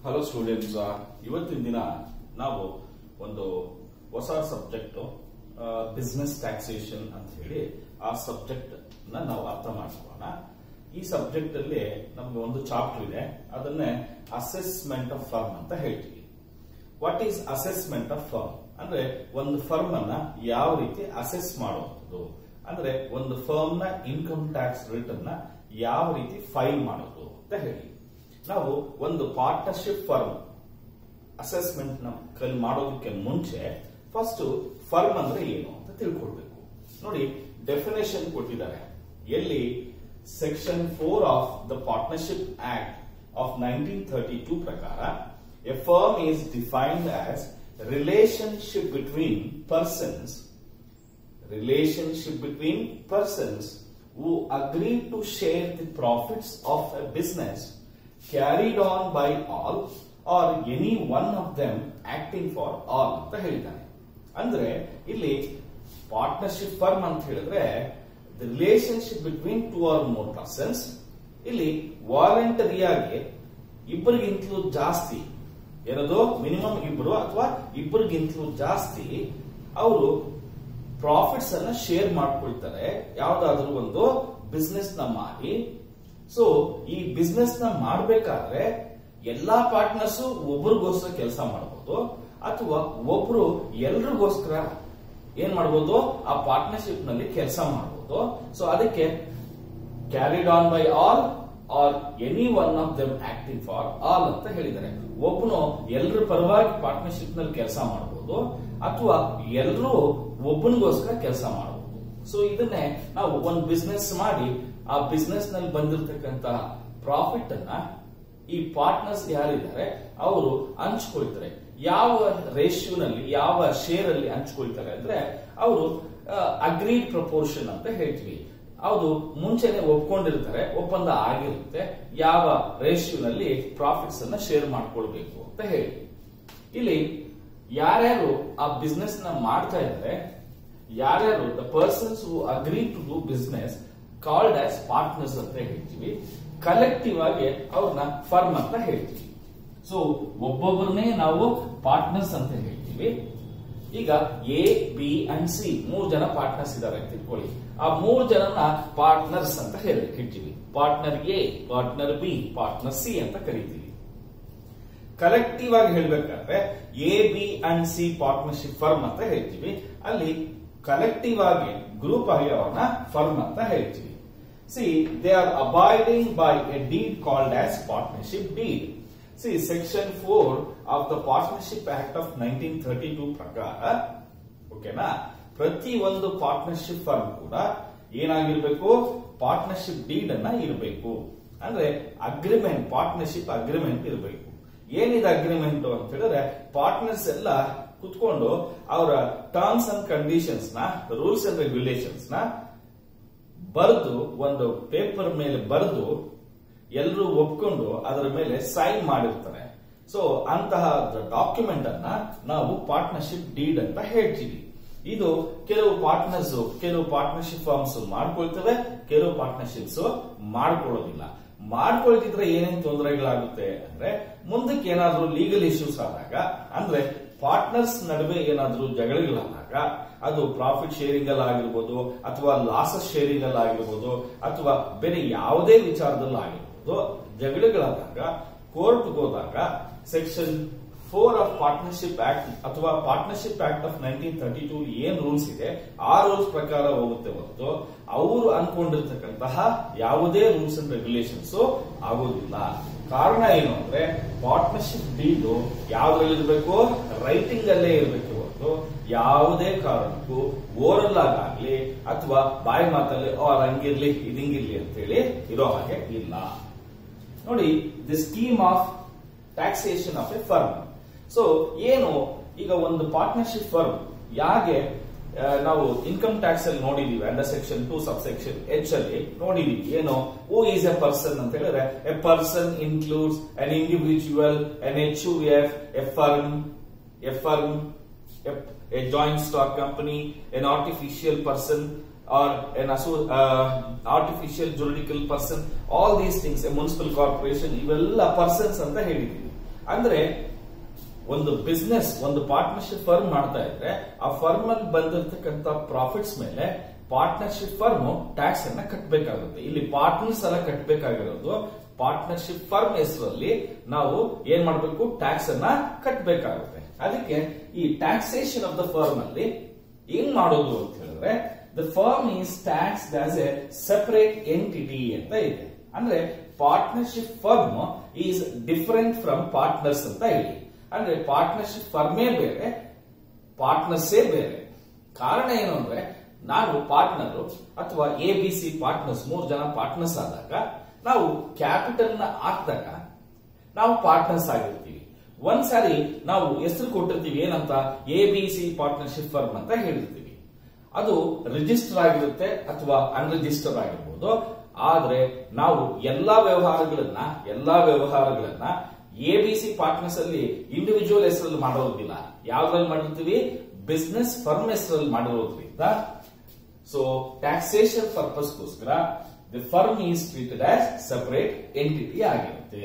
hello students ಇವತ್ತಿನ ದಿನ ನಾವು ಒಂದು ಹೊಸ ಸಬ್ಜೆಕ್ಟ್ ಬಿಸ್ನೆಸ್ ಟ್ಯಾಕ್ಸೇಷನ್ ಅಂತ ಹೇಳಿ ಆ ಸಬ್ಜೆಕ್ಟ್ ನ ನಾವು ಅರ್ಥ ಮಾಡ್ಕೊಳ್ಳೋಣ ಈ ಸಬ್ಜೆಕ್ಟ್ ಅಲ್ಲಿ ನಮ್ಗೆ ಒಂದು ಚಾಪ್ಟರ್ ಇದೆ ಅದನ್ನೇ ಅಸೆಸ್ಮೆಂಟ್ ಆಫ್ ಫರ್ಮ್ ಅಂತ ಹೇಳ್ತೀವಿ what is assessment of firm ಅಂದ್ರೆ ಒಂದು ಫರ್ಮ್ ಅನ್ನ ಯಾವ ರೀತಿ ಅಸೆಸ್ ಮಾಡುವಂಥದ್ದು ಅಂದ್ರೆ ಒಂದು ಫರ್ಮ್ ನ ಇನ್ಕಮ್ ಟ್ಯಾಕ್ಸ್ ರಿಟರ್ನ್ ನ ಯಾವ ರೀತಿ ಫೈಲ್ ಮಾಡೋದು ಅಂತ ಹೇಳಿ ನಾವು ಒಂದು ಪಾರ್ಟ್ನರ್ಶಿಪ್ ಫರ್ಮ್ ಅಸೆಸ್ಮೆಂಟ್ ನ ಕಲ್ ಮಾಡೋದಕ್ಕೆ ಮುಂಚೆ ಫಸ್ಟ್ ಫರ್ಮ್ ಅಂದ್ರೆ ಏನು ಅಂತ ತಿಳ್ಕೊಳ್ಬೇಕು ನೋಡಿ ಡೆಫಿನೇಷನ್ ಕೊಟ್ಟಿದ್ದಾರೆ ಎಲ್ಲಿ section four of the partnership act of nineteen thirty two ಪ್ರಕಾರ a firm is defined as relationship between persons relationship between persons who agree to share the profits of a business carried on by all or any one of them acting for all ಅಂತ ಹೇಳಿದ್ದಾನೆ ಅಂದ್ರೆ ಇಲ್ಲಿ partnership firm ಅಂತ ಹೇಳಿದ್ರೆ the relationship between two or more persons ಇಲ್ಲಿ ವಾಲಂಟರಿಯಾಗಿ ಇಬ್ಬರಿಗಿಂತಲೂ ಜಾಸ್ತಿ ಏನದು ಮಿನಿಮಮ್ ಇಬ್ಬರು ಅಥವಾ ಇಬ್ಬರಿಗಿಂತಲೂ ಜಾಸ್ತಿ ಅವರು ಪ್ರಾಫಿಟ್ಸ್ ಅನ್ನ ಶೇರ್ ಮಾಡ್ಕೊಳ್ತಾರೆ ಯಾವ್ದಾದ್ರು ಒಂದು ಬಿಸ್ನೆಸ್ ನ ಮಾಡಿ ಸೊ ಈ ಬಿಸ್ನೆಸ್ ನ ಮಾಡ್ಬೇಕಾದ್ರೆ ಎಲ್ಲಾ ಪಾರ್ಟ್ನರ್ಸ್ ಒಬ್ರಿಗೋಸ್ಕರ ಕೆಲಸ ಮಾಡಬಹುದು ಅಥವಾ ಒಬ್ರು ಎಲ್ರಿಗೋಸ್ಕರ ಏನ್ ಮಾಡಬಹುದು ಆ ಪಾರ್ಟ್ನರ್ಶಿಪ್ ನಲ್ಲಿ ಕೆಲಸ ಮಾಡಬಹುದು ಸೊ ಅದಕ್ಕೆ carried on by all or any one of them acting for all ಅಂತ ಹೇಳಿದ್ದಾರೆ ಒಬ್ಬನು ಎಲ್ಲರ ಪರವಾಗಿ ಪಾರ್ಟ್ನರ್ಶಿಪ್ ನಲ್ಲಿ ಕೆಲಸ ಮಾಡಬಹುದು ಅಥವಾ ಎಲ್ಲರೂ ಒಬ್ಬನಿಗೋಸ್ಕರ ಕೆಲಸ ಮಾಡಬಹುದು ಸೊ ಇದನ್ನೇ ನಾವು ಒಂದು ಬಿಸ್ನೆಸ್ ಮಾಡಿ ಆ ಬಿಸ್ನೆಸ್ ನಲ್ಲಿ ಬಂದಿರತಕ್ಕಂತ ಪ್ರಾಫಿಟ್ ಅನ್ನ ಈ ಪಾರ್ಟ್ನರ್ಸ್ ಯಾರಿದ್ದಾರೆ ಅವರು ಹಂಚ್ಕೊಳ್ತಾರೆ ಯಾವ ರೇಷಿಯೋನಲ್ಲಿ ಯಾವ ಶೇರ್ ಅಲ್ಲಿ ಹಂಚ್ಕೊಳ್ತಾರೆ ಅಂದ್ರೆ ಅವರು ಅಗ್ರೀಡ್ ಪ್ರಪೋರ್ಷನ್ ಅಂತ ಹೇಳ್ತೀವಿ ಅದು ಮುಂಚೆನೆ ಒಪ್ಕೊಂಡಿರ್ತಾರೆ ಒಪ್ಪಂದ ಆಗಿರುತ್ತೆ ಯಾವ ರೇಷಿಯೋನಲ್ಲಿ ಪ್ರಾಫಿಟ್ಸ್ ಅನ್ನ ಶೇರ್ ಮಾಡ್ಕೊಳ್ಬೇಕು ಅಂತ ಹೇಳಿ ಇಲ್ಲಿ ಯಾರ್ಯಾರು ಆ ಬಿಸ್ನೆಸ್ ನ ಮಾಡ್ತಾ ಇದ್ದಾರೆ ಯಾರ್ಯಾರು the persons who agree to do business called as partners ಅಂತ ಹೇಳ್ತೀವಿ ಕಲೆಕ್ಟಿವ್ ಆಗಿ ಅವ್ರನ್ನ ಫರ್ಮ್ ಅಂತ ಹೇಳ್ತೀವಿ ಸೊ ಒಬ್ಬೊಬ್ಬರನ್ನೇ ನಾವು ಪಾರ್ಟ್ನರ್ಸ್ ಅಂತ ಹೇಳ್ತೀವಿ ಈಗ ಎ ಬಿ ಅಂಡ್ ಸಿ ಮೂರು ಜನ ಪಾರ್ಟ್ನರ್ಸ್ ಇದಾರೆ ಅಂತ ತಿಳ್ಕೊಳ್ಳಿ ಆ ಮೂರು ಜನನ ಪಾರ್ಟ್ನರ್ಸ್ ಅಂತ ಹೇಳ್ತೀವಿ partner A partner B partner C ಅಂತ ಕರಿತೀವಿ ಕಲೆಕ್ಟಿವ್ ಆಗಿ ಹೇಳ್ಬೇಕಾದ್ರೆ A B and C partnership firm ಅಂತ ಹೇಳ್ತೀವಿ ಅಲ್ಲಿ ಕಲೆಕ್ಟಿವ್ ಆಗಿ ಗ್ರೂಪ್ ಆಗಿ ಅವ್ರನ್ನ ಫರ್ಮ್ ಅಂತ ಹೇಳ್ತೀವಿ see they are abiding by a deed called as partnership deed see section four of the partnership act of nineteen thirty two ಪ್ರಕಾರ ಓಕೆನಾ ಪ್ರತಿ ಒಂದು ಪಾರ್ಟ್ನರ್ಶಿಪ್ ಫರ್ಮ್ ಕೂಡ ಏನಾಗಿರ್ಬೇಕು ಪಾರ್ಟ್ನರ್ಶಿಪ್ ಡೀಡ್ ಅನ್ನ ಇರಬೇಕು ಅಂದ್ರೆ ಅಗ್ರಿಮೆಂಟ್ ಪಾರ್ಟ್ನರ್ಶಿಪ್ ಅಗ್ರಿಮೆಂಟ್ ಇರಬೇಕು ಏನಿದೆ ಅಗ್ರಿಮೆಂಟ್ ಅಂತ ಹೇಳಿದ್ರೆ ಪಾರ್ಟ್ನರ್ಸ್ ಎಲ್ಲ ಕುತ್ಕೊಂಡು ಅವರ ಟರ್ಮ್ಸ್ ಅಂಡ್ ಕಂಡೀಷನ್ಸ್ ನ ರೂಲ್ಸ್ ಅಂಡ್ ರೆಗ್ಯುಲೇಷನ್ಸ್ ನ ಬರೆದು ಒಂದು ಪೇಪರ್ ಮೇಲೆ ಬರೆದು ಎಲ್ಲರೂ ಒಪ್ಕೊಂಡು ಅದರ ಮೇಲೆ ಸೈನ್ ಮಾಡಿರ್ತಾರೆ ಸೊ ಅಂತಹ ಡಾಕ್ಯುಮೆಂಟ್ ಅನ್ನ ನಾವು ಪಾರ್ಟ್ನರ್ಶಿಪ್ ಡೀಡ್ ಅಂತ ಹೇಳ್ತೀವಿ ಇದು ಕೆಲವು ಪಾರ್ಟ್ನರ್ಸ್ ಕೆಲವು ಪಾರ್ಟ್ನರ್ಶಿಪ್ ಫಾರ್ಮ್ಸ್ ಮಾಡ್ಕೊಳ್ತವೆ ಕೆಲವು ಪಾರ್ಟ್ನರ್ಶಿಪ್ಸ್ ಮಾಡ್ಕೊಳ್ಳೋದಿಲ್ಲ ಮಾಡ್ಕೊಳ್ತಿದ್ರೆ ಏನೇನ್ ತೊಂದರೆಗಳಾಗುತ್ತೆ ಅಂದ್ರೆ ಮುಂದಕ್ಕೆ ಏನಾದ್ರೂ ಲೀಗಲ್ ಇಶ್ಯೂಸ್ ಆದಾಗ ಅಂದ್ರೆ ಪಾರ್ಟ್ನರ್ಸ್ ನಡುವೆ ಏನಾದ್ರೂ ಜಗಳಗಳಾದಾಗ ಅದು ಪ್ರಾಫಿಟ್ ಶೇರಿಂಗ್ ಅಲ್ಲಿ ಆಗಿರ್ಬೋದು ಅಥವಾ ಲಾಸಸ್ ಶೇರಿಂಗ್ ಅಲ್ಲಿ ಆಗಿರ್ಬೋದು ಅಥವಾ ಬೇರೆ ಯಾವುದೇ ವಿಚಾರದಲ್ಲಿ ಆಗಿರ್ಬೋದು ಜಗಳಗಳಾದಾಗ ಕೋರ್ಟ್ ಹೋದಾಗ section four of partnership act ಅಥವಾ partnership act of nineteen thirty two ಏನ್ ರೂಲ್ಸ್ ಇದೆ ಆ ರೂಲ್ಸ್ ಪ್ರಕಾರ ಹೋಗುತ್ತೆ ಹೊರತು ಅವರು ಅನ್ಕೊಂಡಿರ್ತಕ್ಕಂತಹ ಯಾವುದೇ ರೂಲ್ಸ್ ಅಂಡ್ ರೆಗ್ಯುಲೇಷನ್ಸ್ ಆಗೋದಿಲ್ಲ ಕಾರಣ ಏನು ಅಂದ್ರೆ ಪಾರ್ಟ್ನರ್ಶಿಪ್ ಡೀಡು ಯಾವ್ದ್ರಲ್ಲಿ ಇರಬೇಕು ರೈಟಿಂಗ್ ಅಲ್ಲೇ ಇರಬೇಕು ಹೊರತು ಯಾವುದೇ ಕಾರಣಕ್ಕೂ ಓರಲ್ ಆಗಾಗ್ಲಿ ಅಥವಾ ಬಾಯಿ ಮಾತಲ್ಲಿ ಓ ಹಂಗಿರ್ಲಿ ಇದಿಂಗಿರ್ಲಿ ಅಂತೇಳಿ ಇರೋ ಹಾಗೆ ಇಲ್ಲ ನೋಡಿ the scheme of taxation of a firm so ಏನು ಈಗ ಒಂದು ಪಾರ್ಟ್ನರ್ಶಿಪ್ ಫರ್ಮ್ ಯಾಕೆ ನಾವು ಇನ್ಕಮ್ ಟ್ಯಾಕ್ಸ್ ಅಲ್ಲಿ ನೋಡಿದೀವಿ under section two sub section H ಅಲ್ಲಿ ನೋಡಿದೀವಿ ಏನು ಹೂ ಈಸ್ ಎ ಪರ್ಸನ್ ಅಂತ ಹೇಳಿದ್ರೆ a person includes an individual an H U F a firm a firm a joint stock company an artificial person or an asso- uh, artificial juridical person all these things a municipal corporation ಇವೆಲ್ಲ persons ಅಂತ ಹೇಳಿದೀವಿ ಅಂದ್ರೆ ಒಂದು business ಒಂದು partnership firm ಮಾಡ್ತಾ ಇದ್ರೆ ಆ firm ಅಲ್ಲಿ ಬಂದಿರತಕ್ಕಂತ ಪ್ರಾಫಿಟ್ಸ್ ಮೇಲೆ ಪಾರ್ಟ್ನರ್ಶಿಪ್ ಫರ್ಮ್ ಟ್ಯಾಕ್ಸ್ ಅನ್ನ ಕಟ್ಟಬೇಕಾಗುತ್ತೆ ಇಲ್ಲಿ ಪಾರ್ಟ್ನರ್ಸ್ ಎಲ್ಲ ಕಟ್ಟಬೇಕಾಗಿರೋದು ಪಾರ್ಟ್ನರ್ಶಿಪ್ ಫರ್ಮ್ ಹೆಸರಲ್ಲಿ ನಾವು ಏನ್ ಮಾಡಬೇಕು ಟ್ಯಾಕ್ಸ್ ಅನ್ನ ಕಟ್ಟಬೇಕಾಗುತ್ತೆ ಅದಕ್ಕೆ ಈ ಟ್ಯಾಕ್ಸೇಷನ್ ಆಫ್ ದ ಫರ್ಮ್ ಅಲ್ಲಿ ಏನ್ ಮಾಡೋದು ಅಂತ ಹೇಳಿದ್ರೆ the firm is tax as a separate entity ಅಂತ ಇದೆ ಅಂದ್ರೆ partnership firm is different from partners ಅಂತ ಹೇಳಿ ಅಂದ್ರೆ ಪಾರ್ಟ್ನರ್ಶಿಪ್ ಫರ್ಮೇ ಬೇರೆ ಪಾರ್ಟ್ನರ್ಸೇ ಬೇರೆ ಕಾರಣ ಏನು ಅಂದ್ರೆ ನಾವು ಪಾರ್ಟ್ನರ್ ಅಥವಾ ಎ ಬಿ ಸಿ ಪಾರ್ಟ್ನರ್ಸ್ ಮೂರು ಜನ ಪಾರ್ಟ್ನರ್ಸ್ ಆದಾಗ ನಾವು ಕ್ಯಾಪಿಟಲ್ ನ ಹಾಕಿದಾಗ ನಾವು ಪಾರ್ಟ್ನರ್ಸ್ ಆಗಿರ್ತೀವಿ ಒಂದ್ಸಾರಿ ನಾವು ಹೆಸರು ಕೊಟ್ಟಿರ್ತೀವಿ ಏನಂತ A B C partnership firm ಅಂತ ಹೇಳಿರ್ತೀವಿ ಅದು ರಿಜಿಸ್ಟರ್ ಆಗಿರುತ್ತೆ ಅಥವಾ ಅನ್ರಿಜಿಸ್ಟರ್ ಆಗಿರ್ಬೋದು ಆದ್ರೆ ನಾವು ಎಲ್ಲಾ ವ್ಯವಹಾರಗಳನ್ನ ಎಲ್ಲಾ ವ್ಯವಹಾರಗಳನ್ನ ಎ ಬಿ ಸಿ ಪಾರ್ಟ್ನರ್ಸ್ ಅಲ್ಲಿ ಇಂಡಿವಿಜುವಲ್ ಹೆಸರಲ್ಲಿ ಮಾಡೋದಿಲ್ಲ ಯಾವ್ದ್ರಲ್ಲಿ ಮಾಡಿರ್ತೀವಿ ಬಿಸ್ನೆಸ್ ಫರ್ಮ್ ಹೆಸರಲ್ಲಿ ಮಾಡಿರೋದ್ರಿಂದ ಸೊ ಟ್ಯಾಕ್ಸೇಷನ್ ಪರ್ಪಸ್ಗೋಸ್ಕರ the firm is treated as separate entity ಆಗಿರುತ್ತೆ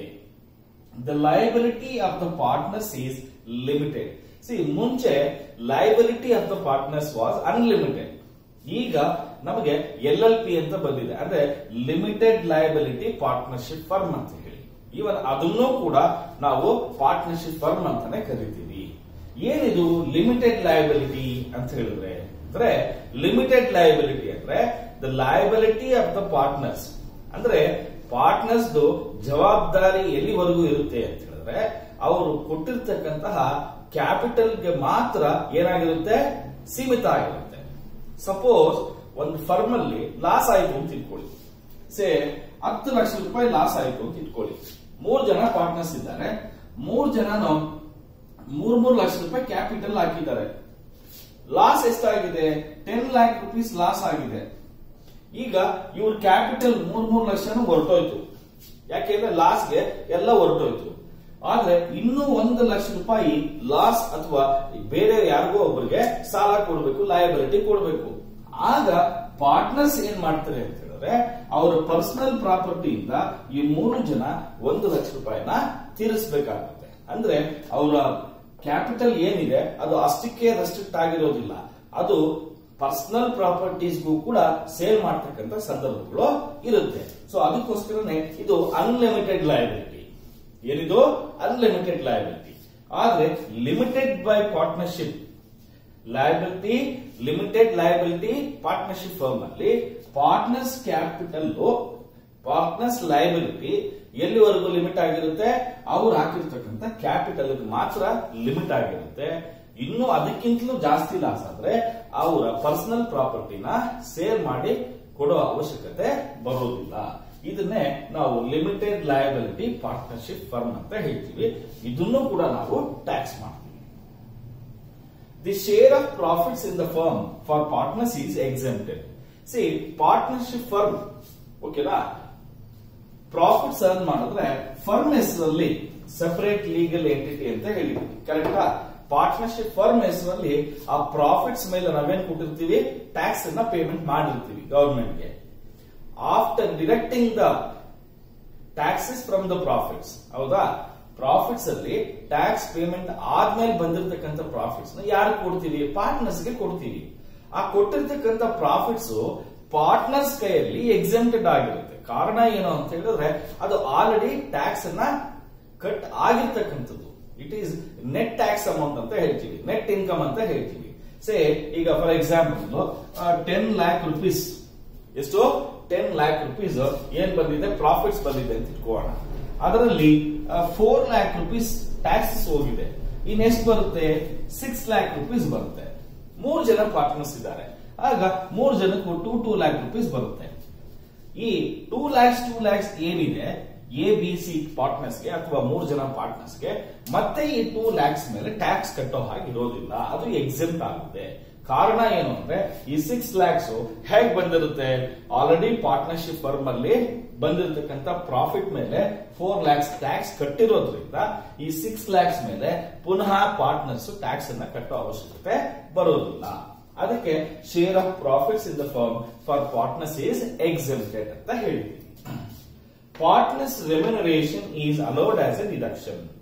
the liability of the partners is limited see ಮುಂಚೆ liability of the partners was unlimited ಈಗ ನಮಗೆ ಎಲ್ ಎಲ್ ಪಿ ಅಂತ ಬಂದಿದೆ ಅಂದ್ರೆ ಲಿಮಿಟೆಡ್ ಲಯಬಿಲಿಟಿ ಪಾರ್ಟ್ನರ್ಶಿಪ್ ಫರ್ಮ್ ಅಂತ ಹೇಳಿ ಇವನ್ ಅದನ್ನೂ ಕೂಡ ನಾವು ಪಾರ್ಟ್ನರ್ಶಿಪ್ ಫರ್ಮ್ ಅಂತಾನೆ ಕರಿತೀವಿ ಏನಿದು ಲಿಮಿಟೆಡ್ ಲಯಬಿಲಿಟಿ ಅಂತ ಹೇಳಿದ್ರೆ ಅಂದ್ರೆ ಲಿಮಿಟೆಡ್ ಲಯಬಿಲಿಟಿ ಅಂದ್ರೆ the liability of the partners ಅಂದ್ರೆ ಪಾರ್ಟ್ನರ್ಸ್ ಜವಾಬ್ದಾರಿ ಎಲ್ಲಿವರೆಗೂ ಇರುತ್ತೆ ಅಂತ ಹೇಳಿದ್ರೆ ಅವರು ಕೊಟ್ಟಿರ್ತಕ್ಕಂತಹ ಕ್ಯಾಪಿಟಲ್ಗೆ ಮಾತ್ರ ಏನಾಗಿರುತ್ತೆ ಸೀಮಿತ ಆಗಿರುತ್ತೆ ಸಪೋಸ್ ಒಂದು ಫರ್ಮ್ ಅಲ್ಲಿ ಲಾಸ್ ಆಯ್ತು ಅಂತ ಇಟ್ಕೊಳ್ಳಿ ಸೇ ಹತ್ತು ಲಕ್ಷ ರೂಪಾಯಿ ಲಾಸ್ ಆಯ್ತು ಅಂತ ಇಟ್ಕೊಳ್ಳಿ ಮೂರ್ ಜನ ಪಾರ್ಟ್ನರ್ಸ್ ಇದ್ದಾರೆ ಮೂರ್ ಜನನು ಮೂರ್ ಮೂರ್ ಲಕ್ಷ ರೂಪಾಯಿ ಕ್ಯಾಪಿಟಲ್ ಹಾಕಿದ್ದಾರೆ ಲಾಸ್ ಎಷ್ಟಾಗಿದೆ ಟೆನ್ ಲ್ಯಾಕ್ ರುಪೀಸ್ ಲಾಸ್ ಆಗಿದೆ ಈಗ ಇವ್ರ ಕ್ಯಾಪಿಟಲ್ ಮೂರ್ ಮೂರ್ ಲಕ್ಷನೂ ಹೊರಟೋಯ್ತು ಯಾಕೆಂದ್ರೆ ಲಾಸ್ಗೆ ಎಲ್ಲ ಹೊರಟೋಯ್ತು ಆದ್ರೆ ಇನ್ನೂ ಒಂದು ಲಕ್ಷ ರೂಪಾಯಿ ಲಾಸ್ ಅಥವಾ ಬೇರೆ ಯಾರಿಗೋ ಒಬ್ಬರಿಗೆ ಸಾಲ ಕೊಡಬೇಕು ಲಯಬಿಲಿಟಿ ಕೊಡಬೇಕು ಆಗ ಪಾರ್ಟ್ನರ್ಸ್ ಏನ್ ಮಾಡ್ತಾರೆ ಅಂತ ಹೇಳಿದ್ರೆ ಅವರ ಪರ್ಸನಲ್ ಪ್ರಾಪರ್ಟಿಯಿಂದ ಈ ಮೂರು ಜನ ಒಂದು ಲಕ್ಷ ರೂಪಾಯಿನ ತೀರಿಸಬೇಕಾಗುತ್ತೆ ಅಂದ್ರೆ ಅವರ ಕ್ಯಾಪಿಟಲ್ ಏನಿದೆ ಅದು ಅಷ್ಟಕ್ಕೆ ರೆಸ್ಟ್ರಿಕ್ಟ್ ಆಗಿರೋದಿಲ್ಲ ಅದು ಪರ್ಸನಲ್ ಪ್ರಾಪರ್ಟೀಸ್ಗೂ ಕೂಡ ಸೇಲ್ ಮಾಡ್ತಕ್ಕಂಥ ಸಂದರ್ಭಗಳು ಇರುತ್ತೆ ಸೊ ಅದಕ್ಕೋಸ್ಕರನೇ ಇದು ಅನ್ಲಿಮಿಟೆಡ್ ಲಯಬಿಲಿಟಿ ಏನಿದು ಅನ್ಲಿಮಿಟೆಡ್ ಲಯಬಿಲಿಟಿ ಆದ್ರೆ limited by partnership liability limited liability partnership firm ಅಲ್ಲಿ ಪಾರ್ಟ್ನರ್ಸ್ ಕ್ಯಾಪಿಟಲ್ ಪಾರ್ಟ್ನರ್ಸ್ ಲಯಬಿಲಿಟಿ ಎಲ್ಲಿವರೆಗೂ ಲಿಮಿಟ್ ಆಗಿರುತ್ತೆ ಅವ್ರು ಹಾಕಿರ್ತಕ್ಕಂಥ ಕ್ಯಾಪಿಟಲ್ ಮಾತ್ರ ಲಿಮಿಟ್ ಆಗಿರುತ್ತೆ ಇನ್ನು ಅದಕ್ಕಿಂತಲೂ ಜಾಸ್ತಿ ಲಾಸ್ ಆದ್ರೆ ಅವರ ಪರ್ಸನಲ್ ಪ್ರಾಪರ್ಟಿನ ಸೇಲ್ ಮಾಡಿ ಕೊಡೋ ಅವಶ್ಯಕತೆ ಬರೋದಿಲ್ಲ ಇದನ್ನೇ ನಾವು ಲಿಮಿಟೆಡ್ ಲಯಬಿಲಿಟಿ ಪಾರ್ಟ್ನರ್ಶಿಪ್ ಫರ್ಮ್ ಅಂತ ಹೇಳ್ತೀವಿ ಇದನ್ನು ಕೂಡ ನಾವು ಟ್ಯಾಕ್ಸ್ ಮಾಡ್ತೀವಿ the share of profits in the firm for partners is exempted see partnership firm ಓಕೆನಾ ಪ್ರಾಫಿಟ್ಸ್ ಅರ್ನ್ ಮಾಡಿದ್ರೆ ಫರ್ಮ್ ಹೆಸರಲ್ಲಿ ಸಪರೇಟ್ ಲೀಗಲ್ ಎಂಟಿಟಿ ಅಂತ ಹೇಳಿದ್ವಿ ಕರೆಕ್ಟಾ ಪಾರ್ಟ್ನರ್ಶಿಪ್ ಫರ್ಮ್ ಹೆಸರಲ್ಲಿ ಆ ಪ್ರಾಫಿಟ್ಸ್ ಮೇಲೆ ನಾವೇನ್ ಕೊಟ್ಟಿರ್ತೀವಿ ಟ್ಯಾಕ್ಸ್ ಅನ್ನ ಪೇಮೆಂಟ್ ಮಾಡಿರ್ತೀವಿ ಗವರ್ಮೆಂಟ್ಗೆ after deducting the taxes from the profits ಹೌದಾ ಪ್ರಾಫಿಟ್ಸ್ ಅಲ್ಲಿ ಟ್ಯಾಕ್ಸ್ ಪೇಮೆಂಟ್ ಆದ್ಮೇಲೆ ಬಂದಿರತಕ್ಕಂಥ ಪ್ರಾಫಿಟ್ಸ್ ಯಾರು ಕೊಡ್ತೀವಿ ಪಾರ್ಟ್ನರ್ಸ್ ಗೆ ಕೊಡ್ತೀವಿ ಆ ಕೊಟ್ಟಿರ್ತಕ್ಕಂಥ ಪ್ರಾಫಿಟ್ಸ್ ಪಾರ್ಟ್ನರ್ಸ್ ಕೈಯಲ್ಲಿ ಎಕ್ಸೆಂಪ್ಟೆಡ್ ಆಗಿರುತ್ತೆ ಕಾರಣ ಏನು ಅಂತ ಹೇಳಿದ್ರೆ ಅದು ಆಲ್ರೆಡಿ ಟ್ಯಾಕ್ಸ್ ಅನ್ನ ಕಟ್ ಆಗಿರ್ತಕ್ಕಂಥದ್ದು it is net tax amount ಅಂತ ಹೇಳ್ತೀವಿ ನೆಟ್ ಇನ್ಕಮ್ ಅಂತ ಹೇಳ್ತೀವಿ ಸೇ ಈಗ for example ten lakh rupees ಎಷ್ಟು ಟೆನ್ ಲ್ಯಾಕ್ ರುಪೀಸ್ ಏನ್ ಬಂದಿದೆ ಪ್ರಾಫಿಟ್ಸ್ ಬಂದಿದೆ ಅಂತ ಇಟ್ಕೋಣ ಅದರಲ್ಲಿ ಫೋರ್ ಲ್ಯಾಕ್ ರುಪೀಸ್ ಟ್ಯಾಕ್ಸಸ್ ಹೋಗಿದೆ ಇನ್ನೆಷ್ಟು ಬರುತ್ತೆ ಸಿಕ್ಸ್ ಲ್ಯಾಕ್ ರುಪೀಸ್ ಬರುತ್ತೆ ಮೂರು ಜನ ಪಾರ್ಟ್ನರ್ಸ್ ಇದ್ದಾರೆ ಆಗ ಮೂರು ಜನಕ್ಕೂ ಟೂ ಟೂ ಲ್ಯಾಕ್ ರುಪೀಸ್ ಬರುತ್ತೆ ಈ ಟೂ ಲ್ಯಾಕ್ಸ್ ಟೂ ಲ್ಯಾಕ್ಸ್ ಏನಿದೆ ಎ ಬಿ ಸಿ ಪಾರ್ಟ್ನರ್ಸ್ಗೆ ಅಥವಾ ಮೂರು ಜನ ಪಾರ್ಟ್ನರ್ಸ್ಗೆ ಮತ್ತೆ ಈ ಟೂ ಲ್ಯಾಕ್ಸ್ ಮೇಲೆ ಟ್ಯಾಕ್ಸ್ ಕಟ್ಟೋ ಹಾಗೆ ಇರೋದಿಲ್ಲ ಅದು ಎಕ್ಸೆಂಪ್ಟ್ ಆಗುತ್ತೆ ಕಾರಣ ಏನು ಅಂದ್ರೆ ಈ ಸಿಕ್ಸ್ ಲ್ಯಾಕ್ಸ್ ಹೇಗ್ ಬಂದಿರುತ್ತೆ ಆಲ್ರೆಡಿ ಪಾರ್ಟ್ನರ್ಶಿಪ್ ಫರ್ಮ್ ಅಲ್ಲಿ ಬಂದಿರತಕ್ಕಂತ ಪ್ರಾಫಿಟ್ ಮೇಲೆ ಫೋರ್ ಲ್ಯಾಕ್ಸ್ ಟ್ಯಾಕ್ಸ್ ಕಟ್ಟಿರೋದ್ರಿಂದ ಈ ಸಿಕ್ಸ್ ಲ್ಯಾಕ್ಸ್ ಮೇಲೆ ಪುನಃ ಪಾರ್ಟ್ನರ್ಸ್ ಟ್ಯಾಕ್ಸ್ ಅನ್ನ ಕಟ್ಟೋ ಅವಶ್ಯಕತೆ ಬರೋದಿಲ್ಲ ಅದಕ್ಕೆ share of profits in the firm for partners is exempted ಅಂತ ಹೇಳ್ತೀವಿ partners remuneration is allowed as a deduction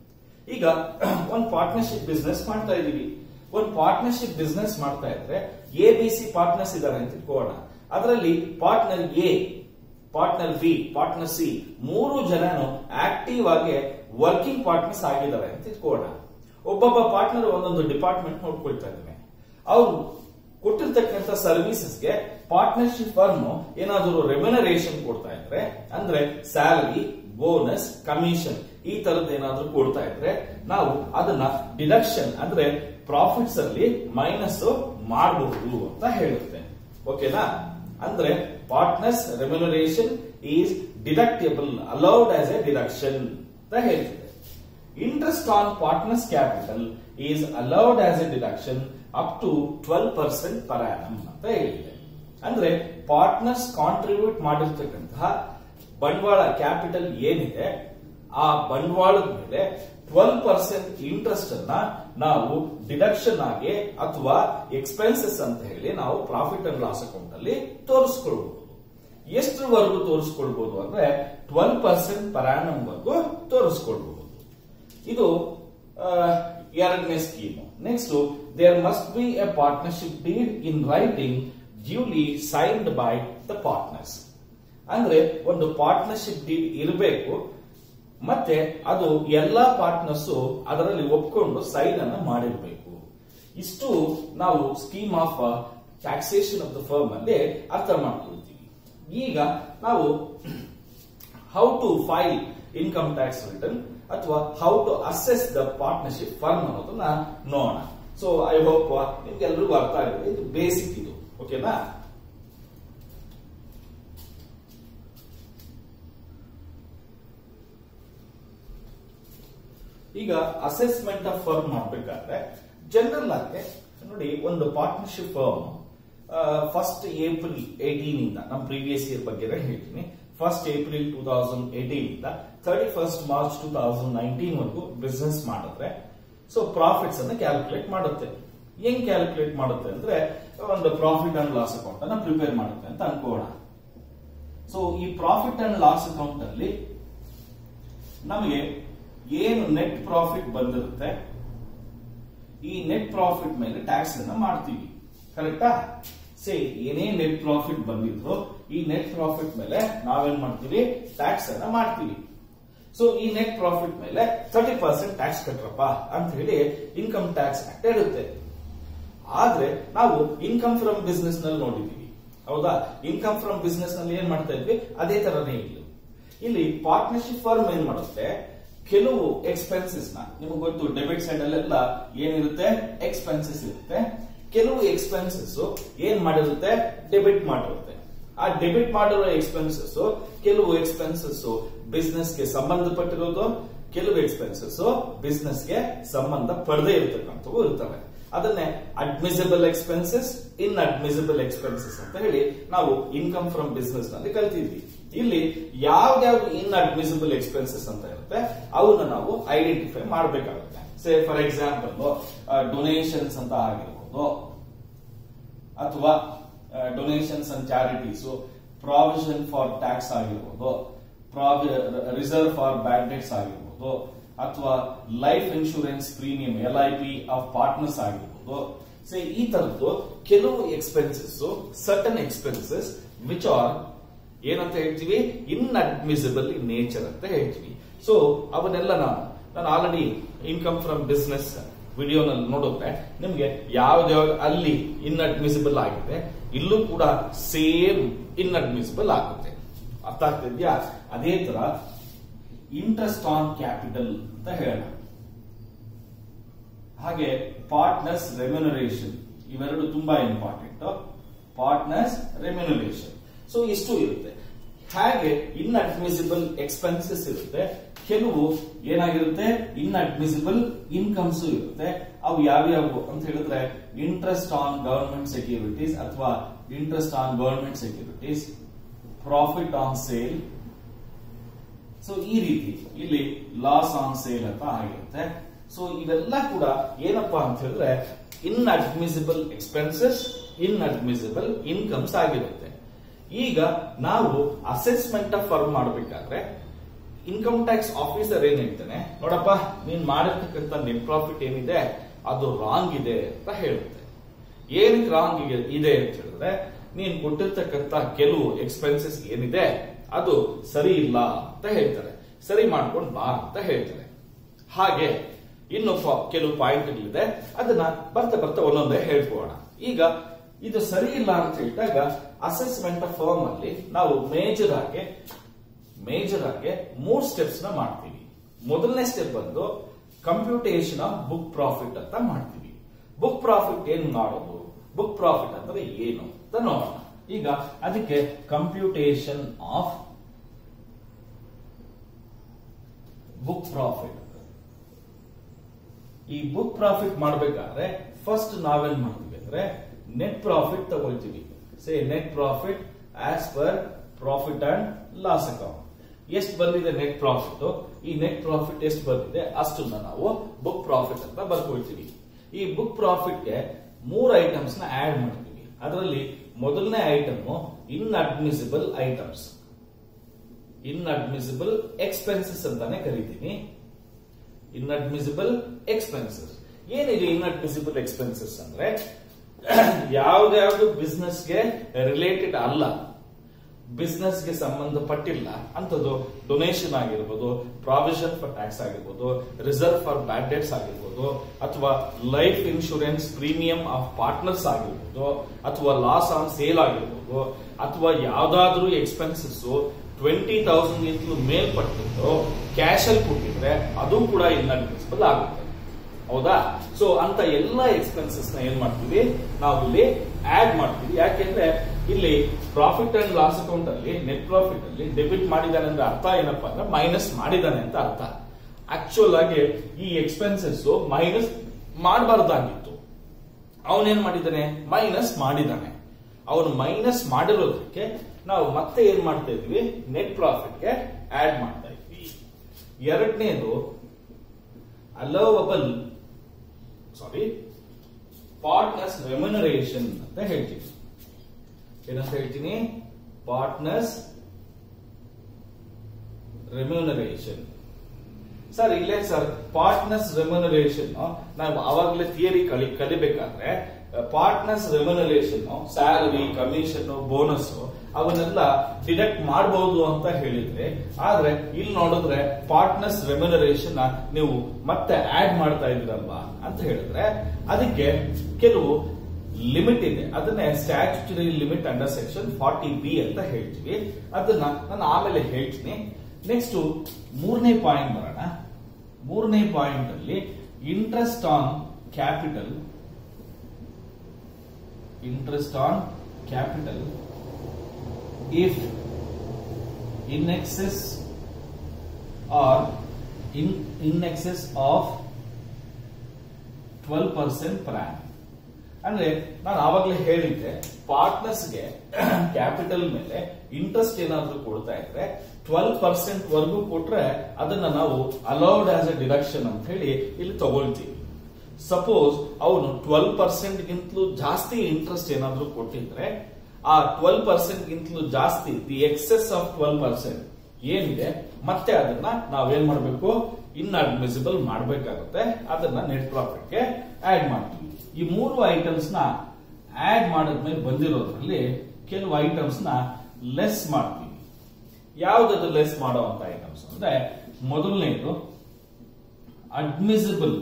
ಈಗ ಒಂದು ಪಾರ್ಟ್ನರ್ಶಿಪ್ ಬಿಸ್ನೆಸ್ ಮಾಡ್ತಾ ಇದೀವಿ ಒಂದು ಪಾರ್ಟ್ನರ್ಶಿಪ್ ಬಿಸ್ನೆಸ್ ಮಾಡ್ತಾ ಇದ್ರೆ ಎ ಬಿ ಸಿ ಪಾರ್ಟ್ನರ್ಸ್ ಇದಾರೆ ಅಂತ ಇಟ್ಕೋಣ ಅದರಲ್ಲಿ partner A partner B partner C ಮೂರು ಜನನು ಆಕ್ಟಿವ್ ಆಗಿ ವರ್ಕಿಂಗ್ ಪಾರ್ಟ್ನರ್ಸ್ ಆಗಿದ್ದಾರೆ ಅಂತ ಇಟ್ಕೋಣ ಒಬ್ಬೊಬ್ಬ ಪಾರ್ಟ್ನರ್ ಒಂದೊಂದು ಡಿಪಾರ್ಟ್ಮೆಂಟ್ ನೋಡ್ಕೊಳ್ತಾ ಇದ್ದಾನೆ ಅವರು ಕೊಟ್ಟಿರ್ತಕ್ಕಂಥ ಸರ್ವಿಸಸ್ಗೆ ಪಾರ್ಟ್ನರ್ಶಿಪ್ ಫರ್ಮ್ ಏನಾದರೂ ರೆಮ್ಯುನರೇಷನ್ ಕೊಡ್ತಾ ಇದ್ರೆ ಅಂದ್ರೆ ಸ್ಯಾಲರಿ ಬೋನಸ್ ಕಮಿಷನ್ ಈ ತರದ್ ಏನಾದ್ರೂ ಕೊಡ್ತಾ ಇದ್ರೆ ನಾವು ಅದನ್ನ ಡಿಡಕ್ಷನ್ ಅಂದ್ರೆ ಪ್ರಾಫಿಟ್ಸ್ ಅಲ್ಲಿ ಮೈನಸ್ ಮಾಡಬಹುದು ಅಂತ ಹೇಳುತ್ತೆ ಓಕೆನಾ ಅಂದ್ರೆ partners remuneration is deductable allowed as a deduction ಅಂತ ಹೇಳ್ತಿದೆ interest on partners capital is allowed as a deduction up to twelve percent per annum ಅಂತ ಹೇಳಿದೆ ಅಂದ್ರೆ ಪಾರ್ಟ್ನರ್ಸ್ ಕಾಂಟ್ರಿಬ್ಯೂಟ್ ಮಾಡಿರ್ತಕ್ಕಂತಹ ಬಂಡವಾಳ ಕ್ಯಾಪಿಟಲ್ ಏನಿದೆ ಆ ಬಂಡವಾಳದ ಮೇಲೆ ಟ್ವೆಲ್ ಪರ್ಸೆಂಟ್ ಇಂಟ್ರೆಸ್ಟ್ ಅನ್ನ ನಾವು ಡಿಡಕ್ಷನ್ ಆಗಿ ಅಥವಾ ಎಕ್ಸ್ಪೆನ್ಸಸ್ ಅಂತ ಹೇಳಿ ನಾವು ಪ್ರಾಫಿಟ್ ಅಂಡ್ ಲಾಸ್ ಅಕೌಂಟ್ ಅಲ್ಲಿ ತೋರಿಸ್ಕೊಳ್ಬಹುದು ಎಷ್ಟರವರೆಗೂ ತೋರಿಸ್ಕೊಳ್ಬಹುದು ಅಂದ್ರೆ ಟ್ವೆಲ್ ಪರ್ಸೆಂಟ್ ಪರಾಣಂ ವರೆಗೂ ತೋರಿಸ್ಕೊಳ್ಬಹುದು ಇದು ಆ, ಎರಡನೇ scheme next there must be a partnership deed in writing duly signed by the partners ಅಂದ್ರೆ ಒಂದು ಪಾರ್ಟ್ನರ್ಶಿಪ್ ಡೀಡ್ ಇರಬೇಕು ಮತ್ತೆ ಅದು ಎಲ್ಲಾ ಪಾರ್ಟ್ನರ್ಸ್ ಅದರಲ್ಲಿ ಒಪ್ಕೊಂಡು ಸೈನ್ ಅನ್ನ ಮಾಡಿರ್ಬೇಕು ಇಷ್ಟು ನಾವು scheme of taxation of the firm ಅಲ್ಲಿ ಅರ್ಥ ಮಾಡ್ಕೊಳ್ತೀವಿ ಈಗ ನಾವು how to file income tax return ಅಥವಾ how to assess the partnership firm ಅನ್ನೋದನ್ನ ನೋಡೋಣ ಸೊ ಐ ಹೋಪ್ ನಿಮ್ಗೆಲ್ರಿಗೂ ಅರ್ಥ ಆಗಿದೆ ಇದು ಬೇಸಿಕ್ ಇದು ಓಕೆನಾ ಈಗ ಅಸೆಸ್ಮೆಂಟ್ ಆಫ್ ಫರ್ಮ್ ಮಾಡ್ಬೇಕಾದ್ರೆ ಜನರಲ್ ಆಗಿ ನೋಡಿ ಒಂದು ಪಾರ್ಟ್ನರ್ಶಿಪ್ ಫರ್ಮ್ ಫಸ್ಟ್ ಏಪ್ರಿಲ್ ಏಟೀನ್ ಇಂದ ನಮ್ಮ ಪ್ರೀವಿಯಸ್ ಇಯರ್ ಬಗ್ಗೆ ಹೇಳ್ತೀನಿ first April two thousand eighteen ಇಂದ thirty first March two thousand nineteen ವರೆಗೂ ಬಿಸ್ನೆಸ್ ಮಾಡಿದ್ರೆ ಸೊ ಪ್ರಾಫಿಟ್ಸ್ ಅನ್ನ ಕ್ಯಾಲ್ಕುಲೇಟ್ ಮಾಡುತ್ತೆ ಹೆಂಗ್ ಕ್ಯಾಲ್ಕುಲೇಟ್ ಮಾಡುತ್ತೆ ಅಂದ್ರೆ ಒಂದು ಪ್ರಾಫಿಟ್ ಅಂಡ್ ಲಾಸ್ ಅಕೌಂಟ್ ಅನ್ನ ಪ್ರಿಪೇರ್ ಮಾಡುತ್ತೆ ಅಂತ ಅನ್ಕೋಣ ಸೊ ಈ ಪ್ರಾಫಿಟ್ ಅಂಡ್ ಲಾಸ್ ಅಕೌಂಟ್ ಅಲ್ಲಿ ನಮಗೆ ಏನು ನೆಟ್ ಪ್ರಾಫಿಟ್ ಬಂದಿರುತ್ತೆ ಈ ನೆಟ್ ಪ್ರಾಫಿಟ್ ಮೇಲೆ ಟ್ಯಾಕ್ಸ್ ಅನ್ನ ಮಾಡ್ತೀವಿ ಕರೆಕ್ಟಾ ಸೇ ಏನೇ ನೆಟ್ ಪ್ರಾಫಿಟ್ ಬಂದಿದ್ರು ಈ ನೆಟ್ ಪ್ರಾಫಿಟ್ ಮೇಲೆ ನಾವೇನ್ ಮಾಡ್ತೀವಿ ಟ್ಯಾಕ್ಸ್ ಅನ್ನ ಮಾಡ್ತೀವಿ ಸೊ ಈ ನೆಟ್ ಪ್ರಾಫಿಟ್ ಮೇಲೆ ತರ್ಟಿ ಪರ್ಸೆಂಟ್ ಟ್ಯಾಕ್ಸ್ ಕಟ್ರಪ್ಪ ಅಂತ ಹೇಳಿ ಇನ್ಕಮ್ ಟ್ಯಾಕ್ಸ್ ಆಕ್ಟ್ ಹೇಳುತ್ತೆ ಆದ್ರೆ ನಾವು ಇನ್ಕಮ್ ಫ್ರಮ್ ಬಿಸ್ನೆಸ್ ನಲ್ಲಿ ನೋಡಿದೀವಿ ಹೌದಾ ಇನ್ಕಮ್ ಫ್ರಮ್ ಬಿಸ್ನೆಸ್ ನಲ್ಲಿ ಏನ್ ಮಾಡ್ತಾ ಇದ್ವಿ ಅದೇ ತರನೇ ಇಲ್ಲಿ ಇಲ್ಲಿ ಪಾರ್ಟ್ನರ್ಶಿಪ್ ಫರ್ಮ್ ಏನ್ ಮಾಡುತ್ತೆ ಕೆಲವು ಎಕ್ಸ್ಪೆನ್ಸಸ್ ನ ನಿಮಗೆ ಗೊತ್ತು ಡೆಬಿಟ್ ಸೈಡ್ ಅಲ್ಲೆಲ್ಲ ಏನಿರುತ್ತೆ ಎಕ್ಸ್ಪೆನ್ಸಸ್ ಇರುತ್ತೆ ಕೆಲವು ಎಕ್ಸ್ಪೆನ್ಸಸ್ ಏನ್ ಮಾಡಿರುತ್ತೆ ಡೆಬಿಟ್ ಮಾಡಿರುತ್ತೆ ಆ ಡೆಬಿಟ್ ಮಾಡಿರೋ ಎಕ್ಸ್ಪೆನ್ಸಸ್ ಕೆಲವು ಎಕ್ಸ್ಪೆನ್ಸಸ್ ಬಿಸ್ನೆಸ್ ಗೆ ಸಂಬಂಧಪಟ್ಟಿರೋದು ಕೆಲವು ಎಕ್ಸ್ಪೆನ್ಸಸ್ ಬಿಸ್ನೆಸ್ ಗೆ ಸಂಬಂಧ ಪಡದೇ ಇರತಕ್ಕಂಥವು ಇರ್ತವೆ ಅದನ್ನೇ admissible expenses inadmissible expenses ಅಂತ ಹೇಳಿ ನಾವು ಇನ್ಕಮ್ ಫ್ರಮ್ ಬಿಸ್ನೆಸ್ ನಲ್ಲಿ ಕಲ್ತಿದ್ವಿ ಇಲ್ಲಿ ಯಾವ್ದಾವ್ದು ಇನ್ ಅಡ್ಮಿಸಿಬಲ್ ಎಕ್ಸ್ಪೆನ್ಸಸ್ ಅಂತ ಇರುತ್ತೆ ಅವನ್ನ ನಾವು ಐಡೆಂಟಿಫೈ ಮಾಡಬೇಕಾಗುತ್ತೆ ಸೇ ಫಾರ್ ಎಕ್ಸಾಂಪಲ್ ಡೊನೇಷನ್ಸ್ ಅಂತ ಆಗಿರ್ಬೋದು ಅಥವಾ donations and charities provision for tax ಆಗಿರ್ಬೋದು ರಿಸರ್ವ್ ಫಾರ್ ಬ್ಯಾಡ್ ಡೆಟ್ಸ್ ಆಗಿರ್ಬೋದು ಅಥವಾ life insurance premium L I P of partners ಆಗಿರ್ಬೋದು ಸೊ ಈ ತರದ್ದು ಕೆಲವು expenses certain expenses which are ಏನಂತ ಹೇಳ್ತೀವಿ ಇನ್ ಅಡ್ಮಿಸಿಬಲ್ ಇನ್ ನೇಚರ್ ಅಂತ ಹೇಳ್ತೀವಿ ಸೊ ಅವನ್ನೆಲ್ಲ ನಾನು ನಾನು ಆಲ್ರೆಡಿ ಇನ್ಕಮ್ ಫ್ರಮ್ ಬಿಸ್ನೆಸ್ ವಿಡಿಯೋನಲ್ಲಿ ನೋಡಿದ್ರೆ ನಿಮ್ಗೆ ಯಾವ್ದಾವ್ದು ಅಲ್ಲಿ ಇನ್ ಅಡ್ಮಿಸಿಬಲ್ ಆಗಿದೆ ಇಲ್ಲೂ ಕೂಡ ಸೇಮ್ ಇನ್ ಅಡ್ಮಿಸಿಬಲ್ ಆಗುತ್ತೆ ಅರ್ಥ ಆಗ್ತಿದ್ಯಾ ಅದೇ ತರ ಇಂಟ್ರೆಸ್ಟ್ ಆನ್ ಕ್ಯಾಪಿಟಲ್ ಅಂತ ಹೇಳೋಣ ಹಾಗೆ ಪಾರ್ಟ್ನರ್ಸ್ ರೆಮ್ಯುನರೇಷನ್ ಇವೆರಡು ತುಂಬಾ ಇಂಪಾರ್ಟೆಂಟ್ ಪಾರ್ಟ್ನರ್ಸ್ ರೆಮ್ಯುನರೇಷನ್ ಸೊ ಇಷ್ಟು ಇರುತ್ತೆ ಹಾಗೆ ಇನ್ ಅಡ್ಮಿಸಿಬಲ್ ಎಕ್ಸ್ಪೆನ್ಸಸ್ ಇರುತ್ತೆ ಕೆಲವು ಏನಾಗಿರುತ್ತೆ ಇನ್ ಅಡ್ಮಿಸಿಬಲ್ ಇನ್ಕಮ್ಸ್ ಇರುತ್ತೆ ಅವು ಯಾವ್ಯಾವು ಅಂತ ಹೇಳಿದ್ರೆ ಇಂಟ್ರೆಸ್ಟ್ ಆನ್ ಗವರ್ಮೆಂಟ್ ಸೆಕ್ಯೂರಿಟೀಸ್ ಅಥವಾ interest on government securities profit on sale so ಈ ರೀತಿ ಇಲ್ಲಿ ಲಾಸ್ ಆನ್ ಸೇಲ್ ಅಂತ ಆಗಿರುತ್ತೆ ಸೊ ಇವೆಲ್ಲ ಕೂಡ ಏನಪ್ಪಾ ಅಂತ ಹೇಳಿದ್ರೆ inadmissible expenses inadmissible incomes ಆಗಿರುತ್ತೆ ಈಗ ನಾವು ಅಸೆಸ್ಮೆಂಟ್ ಆಫ್ ಫರ್ಮ್ ಮಾಡಬೇಕಾದ್ರೆ ಇನ್ಕಮ್ ಟ್ಯಾಕ್ಸ್ ಆಫೀಸರ್ ಏನ್ ಹೇಳ್ತಾನೆ ನೋಡಪ್ಪ ನೀನ್ ಮಾಡಿರ್ತಕ್ಕಂಥ ನೆಟ್ ಪ್ರಾಫಿಟ್ ಏನಿದೆ ಅದು ರಾಂಗ್ ಇದೆ ಅಂತ ಹೇಳುತ್ತೆ ಏನಕ್ಕೆ ರಾಂಗ್ ಇದೆ ಅಂತ ಹೇಳಿದ್ರೆ ನೀನ್ ಕೊಟ್ಟಿರ್ತಕ್ಕಂಥ ಕೆಲವು ಎಕ್ಸ್ಪೆನ್ಸಸ್ ಏನಿದೆ ಅದು ಸರಿ ಇಲ್ಲ ಅಂತ ಹೇಳ್ತಾರೆ ಸರಿ ಮಾಡ್ಕೊಂಡು ಬಾ ಅಂತ ಹೇಳ್ತಾರೆ ಹಾಗೆ ಇನ್ನು ಫ- ಕೆಲವು ಪಾಯಿಂಟ್ಗಳಿದೆ ಅದನ್ನ ಬರ್ತಾ ಬರ್ತಾ ಒಂದೊಂದೇ ಹೇಳ್ಕೊಳ್ಳೋಣ ಈಗ ಇದು ಸರಿ ಇಲ್ಲ ಅಂತ ಹೇಳಿದಾಗ ಅಸೆಸ್ಮೆಂಟ್ ಆಫ್ ಫರ್ಮ್ ಅಲ್ಲಿ ನಾವು ಮೇಜರ್ ಆಗಿ ಮೇಜರ್ ಆಗಿ ಮೂರ್ ಸ್ಟೆಪ್ಸ್ ನ ಮಾಡ್ತೀವಿ ಮೊದಲನೇ ಸ್ಟೆಪ್ ಬಂದು ಕಂಪ್ಯೂಟೇಷನ್ ಆಫ್ ಬುಕ್ ಪ್ರಾಫಿಟ್ ಅಂತ ಮಾಡ್ತೀವಿ ಬುಕ್ ಪ್ರಾಫಿಟ್ ಏನ್ ಮಾಡೋದು ಬುಕ್ ಪ್ರಾಫಿಟ್ ಅಂದ್ರೆ ಏನು ಅಂತ ನೋಡೋಣ ಈಗ ಅದಕ್ಕೆ ಕಂಪ್ಯೂಟೇಷನ್ ಆಫ್ ಬುಕ್ ಪ್ರಾಫಿಟ್ ಈ ಬುಕ್ ಪ್ರಾಫಿಟ್ ಮಾಡಬೇಕಾದ್ರೆ ಫಸ್ಟ್ ನಾವೇನ್ ಮಾಡ್ತೀವಿ ಅಂದ್ರೆ ನೆಟ್ ಪ್ರಾಫಿಟ್ ತಗೊಳ್ತೀವಿ say net profit as per profit and loss account ಎಷ್ಟು ಬಂದಿದೆ ನೆಟ್ ಪ್ರಾಫಿಟ್ ಈ ನೆಟ್ ಪ್ರಾಫಿಟ್ ಎಷ್ಟು ಬಂದಿದೆ ಅಷ್ಟನ್ನ ನಾವು ಬುಕ್ ಪ್ರಾಫಿಟ್ ಅಂತ ಬರ್ಕೊಳ್ತೀವಿ ಈ ಬುಕ್ ಪ್ರಾಫಿಟ್ಗೆ ಮೂರು ಐಟಮ್ಸ್ ನ ಆಡ್ ಮಾಡ್ತೀವಿ ಅದರಲ್ಲಿ ಮೊದಲನೇ item inadmissible items inadmissible expenses ಅಂತಾನೆ ಕರಿತೀನಿ ಇನ್ಅಡ್ಮಿಸಿಬಲ್ ಎಕ್ಸ್ಪೆನ್ಸಸ್ ಏನಿದೆ ಇನ್ಅಡ್ಮಿಸಿಬಲ್ ಎಕ್ಸ್ಪೆನ್ಸಸ್ ಅಂದ್ರೆ ಯಾವ್ದಾವ್ದು ಬಿಸ್ನೆಸ್ಗೆ ರಿಲೇಟೆಡ್ ಅಲ್ಲ ಬಿಸ್ನೆಸ್ಗೆ ಸಂಬಂಧಪಟ್ಟಿಲ್ಲ ಅಂತದ್ದು ಡೊನೇಷನ್ ಆಗಿರ್ಬೋದು ಪ್ರಾವಿಷನ್ ಫಾರ್ ಟ್ಯಾಕ್ಸ್ ಆಗಿರ್ಬೋದು ರಿಸರ್ವ್ ಫಾರ್ ಬ್ಯಾಡ್ ಡೆಟ್ಸ್ ಆಗಿರ್ಬೋದು ಅಥವಾ life insurance premium of partners ಆಗಿರ್ಬೋದು ಅಥವಾ ಲಾಸ್ ಆನ್ ಸೇಲ್ ಆಗಿರ್ಬೋದು ಅಥವಾ ಯಾವ್ದಾದ್ರೂ ಎಕ್ಸ್ಪೆನ್ಸಸ್ ಟ್ವೆಂಟಿ ತೌಸಂಡ್ ಗಿಂತಲೂ ಮೇಲ್ಪಟ್ಟಿದ್ದು ಕ್ಯಾಶ್ ಅಲ್ಲಿ ಕೊಟ್ಟಿದ್ರೆ ಅದು ಕೂಡ ಇನ್ಅಡ್ಮಿಸಿಬಲ್ ಆಗುತ್ತೆ ಹೌದಾ ಸೊ ಅಂತ ಎಲ್ಲ ಎಕ್ಸ್ಪೆನ್ಸಸ್ ನ ಏನ್ ಮಾಡ್ತೀವಿ ನಾವು ಇಲ್ಲಿ ಆಡ್ ಮಾಡ್ತೀವಿ ಯಾಕೆಂದ್ರೆ ಇಲ್ಲಿ ಪ್ರಾಫಿಟ್ ಅಂಡ್ ಲಾಸ್ ಅಕೌಂಟ್ ಅಲ್ಲಿ ನೆಟ್ ಪ್ರಾಫಿಟ್ ಅಲ್ಲಿ ಡೆಬಿಟ್ ಮಾಡಿದಾನೆ ಅಂದ್ರೆ ಅರ್ಥ ಏನಪ್ಪಾ ಅಂದ್ರೆ ಮೈನಸ್ ಮಾಡಿದಾನೆ ಅಂತ ಅರ್ಥ ಆಕ್ಚುಯಲ್ ಆಗಿ ಈ ಎಕ್ಸ್ಪೆನ್ಸಸ್ ಮೈನಸ್ ಮಾಡಬಾರ್ದಾಗಿತ್ತು ಅವನೇನ್ ಮಾಡಿದ್ದಾನೆ ಮೈನಸ್ ಮಾಡಿದಾನೆ ಅವನು ಮೈನಸ್ ಮಾಡಿರೋದಕ್ಕೆ ನಾವು ಮತ್ತೆ ಏನ್ ಮಾಡ್ತಾ ಇದ್ವಿ ನೆಟ್ ಪ್ರಾಫಿಟ್ಗೆ ಆಡ್ ಮಾಡ್ತಾ ಇದ್ವಿ ಎರಡನೇದು ಅಲೋವಬಲ್ ಸಾರಿ ಪಾರ್ಟ್ನರ್ಸ್ ರೆಮ್ಯುನರೇಷನ್ ಅಂತ ಹೇಳ್ತೀವಿ ಏನಂತ ಹೇಳ್ತೀನಿ ಪಾರ್ಟ್ನರ್ಸ್ ರೆಮ್ಯುನರೇಷನ್ ಸರ್ ಇಲ್ಲೇ ಸರ್ ಪಾರ್ಟ್ನರ್ಸ್ ರೆಮ್ಯುನರೇಷನ್ ನಾವು ಅವಾಗಲೇ ಥಿಯರಿ ಕಲಿ ಕಲಿಬೇಕಾದ್ರೆ partners remuneration salary commission bonus ಅವನ್ನೆಲ್ಲ ಡಿಡಕ್ಟ್ ಮಾಡಬಹುದು ಅಂತ ಹೇಳಿದ್ರೆ ಆದ್ರೆ ಇಲ್ಲಿ ನೋಡಿದ್ರೆ ಪಾರ್ಟ್ನರ್ಸ್ ರೆಮ್ಯುನರೇಷನ್ ನೀವು ಮತ್ತೆ ಆಡ್ ಮಾಡ್ತಾ ಇದ್ದೀರಲ್ವಾ ಅಂತ ಹೇಳಿದ್ರೆ ಅದಕ್ಕೆ ಕೆಲವು ಲಿಮಿಟ್ ಇದೆ ಅದನ್ನೇ statutory limit under section forty B ಅಂತ ಹೇಳ್ತೀವಿ ಅದನ್ನ ನಾನು ಆಮೇಲೆ ಹೇಳ್ತೀನಿ ನೆಕ್ಸ್ಟ್ ಮೂರನೇ ಪಾಯಿಂಟ್ ಬರೋಣ ಮೂರನೇ ಪಾಯಿಂಟ್ ಅಲ್ಲಿ interest on capital interest on capital if in excess or in in excess of 12 percent per annum ಅಂದ್ರೆ ನಾನು ಆವಾಗಲೇ ಹೇಳಿದ್ದೆ ಪಾರ್ಟ್ನರ್ಸ್ಗೆ ಕ್ಯಾಪಿಟಲ್ ಮೇಲೆ ಇಂಟ್ರೆಸ್ಟ್ ಏನಾದ್ರೂ ಕೊಡ್ತಾ ಇದ್ರೆ ಟ್ವೆಲ್ ಪರ್ಸೆಂಟ್ ವರ್ಗೂ ಕೊಟ್ರೆ ಅದನ್ನ ನಾವು ಅಲೌಡ್ ಆಸ್ ಅ ಡಿಡಕ್ಷನ್ ಅಂತ ಹೇಳಿ ಇಲ್ಲಿ ತಗೊಳ್ತೀವಿ ಸಪೋಸ್ ಅವನು ಟ್ವೆಲ್ ಪರ್ಸೆಂಟ್ ಗಿಂತಲೂ ಜಾಸ್ತಿ ಇಂಟ್ರೆಸ್ಟ್ ಏನಾದ್ರೂ ಕೊಟ್ಟಿದ್ರೆ ಆ ಟ್ವೆಲ್ ಪರ್ಸೆಂಟ್ ಗಿಂತಲೂ ಜಾಸ್ತಿ the excess of twelve percent ಏನಿದೆ ಮತ್ತೆ ಅದನ್ನ ನಾವೇನ್ ಮಾಡಬೇಕು ಇನ್ ಅಡ್ಮಿಸಿಬಲ್ ಮಾಡಬೇಕಾಗುತ್ತೆ ಅದನ್ನ ನೆಟ್ ಪ್ರಾಫಿಟ್ಗೆ ಆಡ್ ಮಾಡ್ತೀವಿ ಈ ಮೂರು ಐಟಮ್ಸ್ ನ ಆಡ್ ಮಾಡಿದ್ಮೇಲೆ ಬಂದಿರೋದ್ರಲ್ಲಿ ಕೆಲವು ಐಟಮ್ಸ್ ನ ಲೆಸ್ ಮಾಡ್ತೀವಿ ಯಾವ್ದದು ಲೆಸ್ ಮಾಡುವಂತ ಐಟಮ್ಸ್ ಅಂದ್ರೆ ಮೊದಲನೇದು ಅಡ್ಮಿಸಿಬಲ್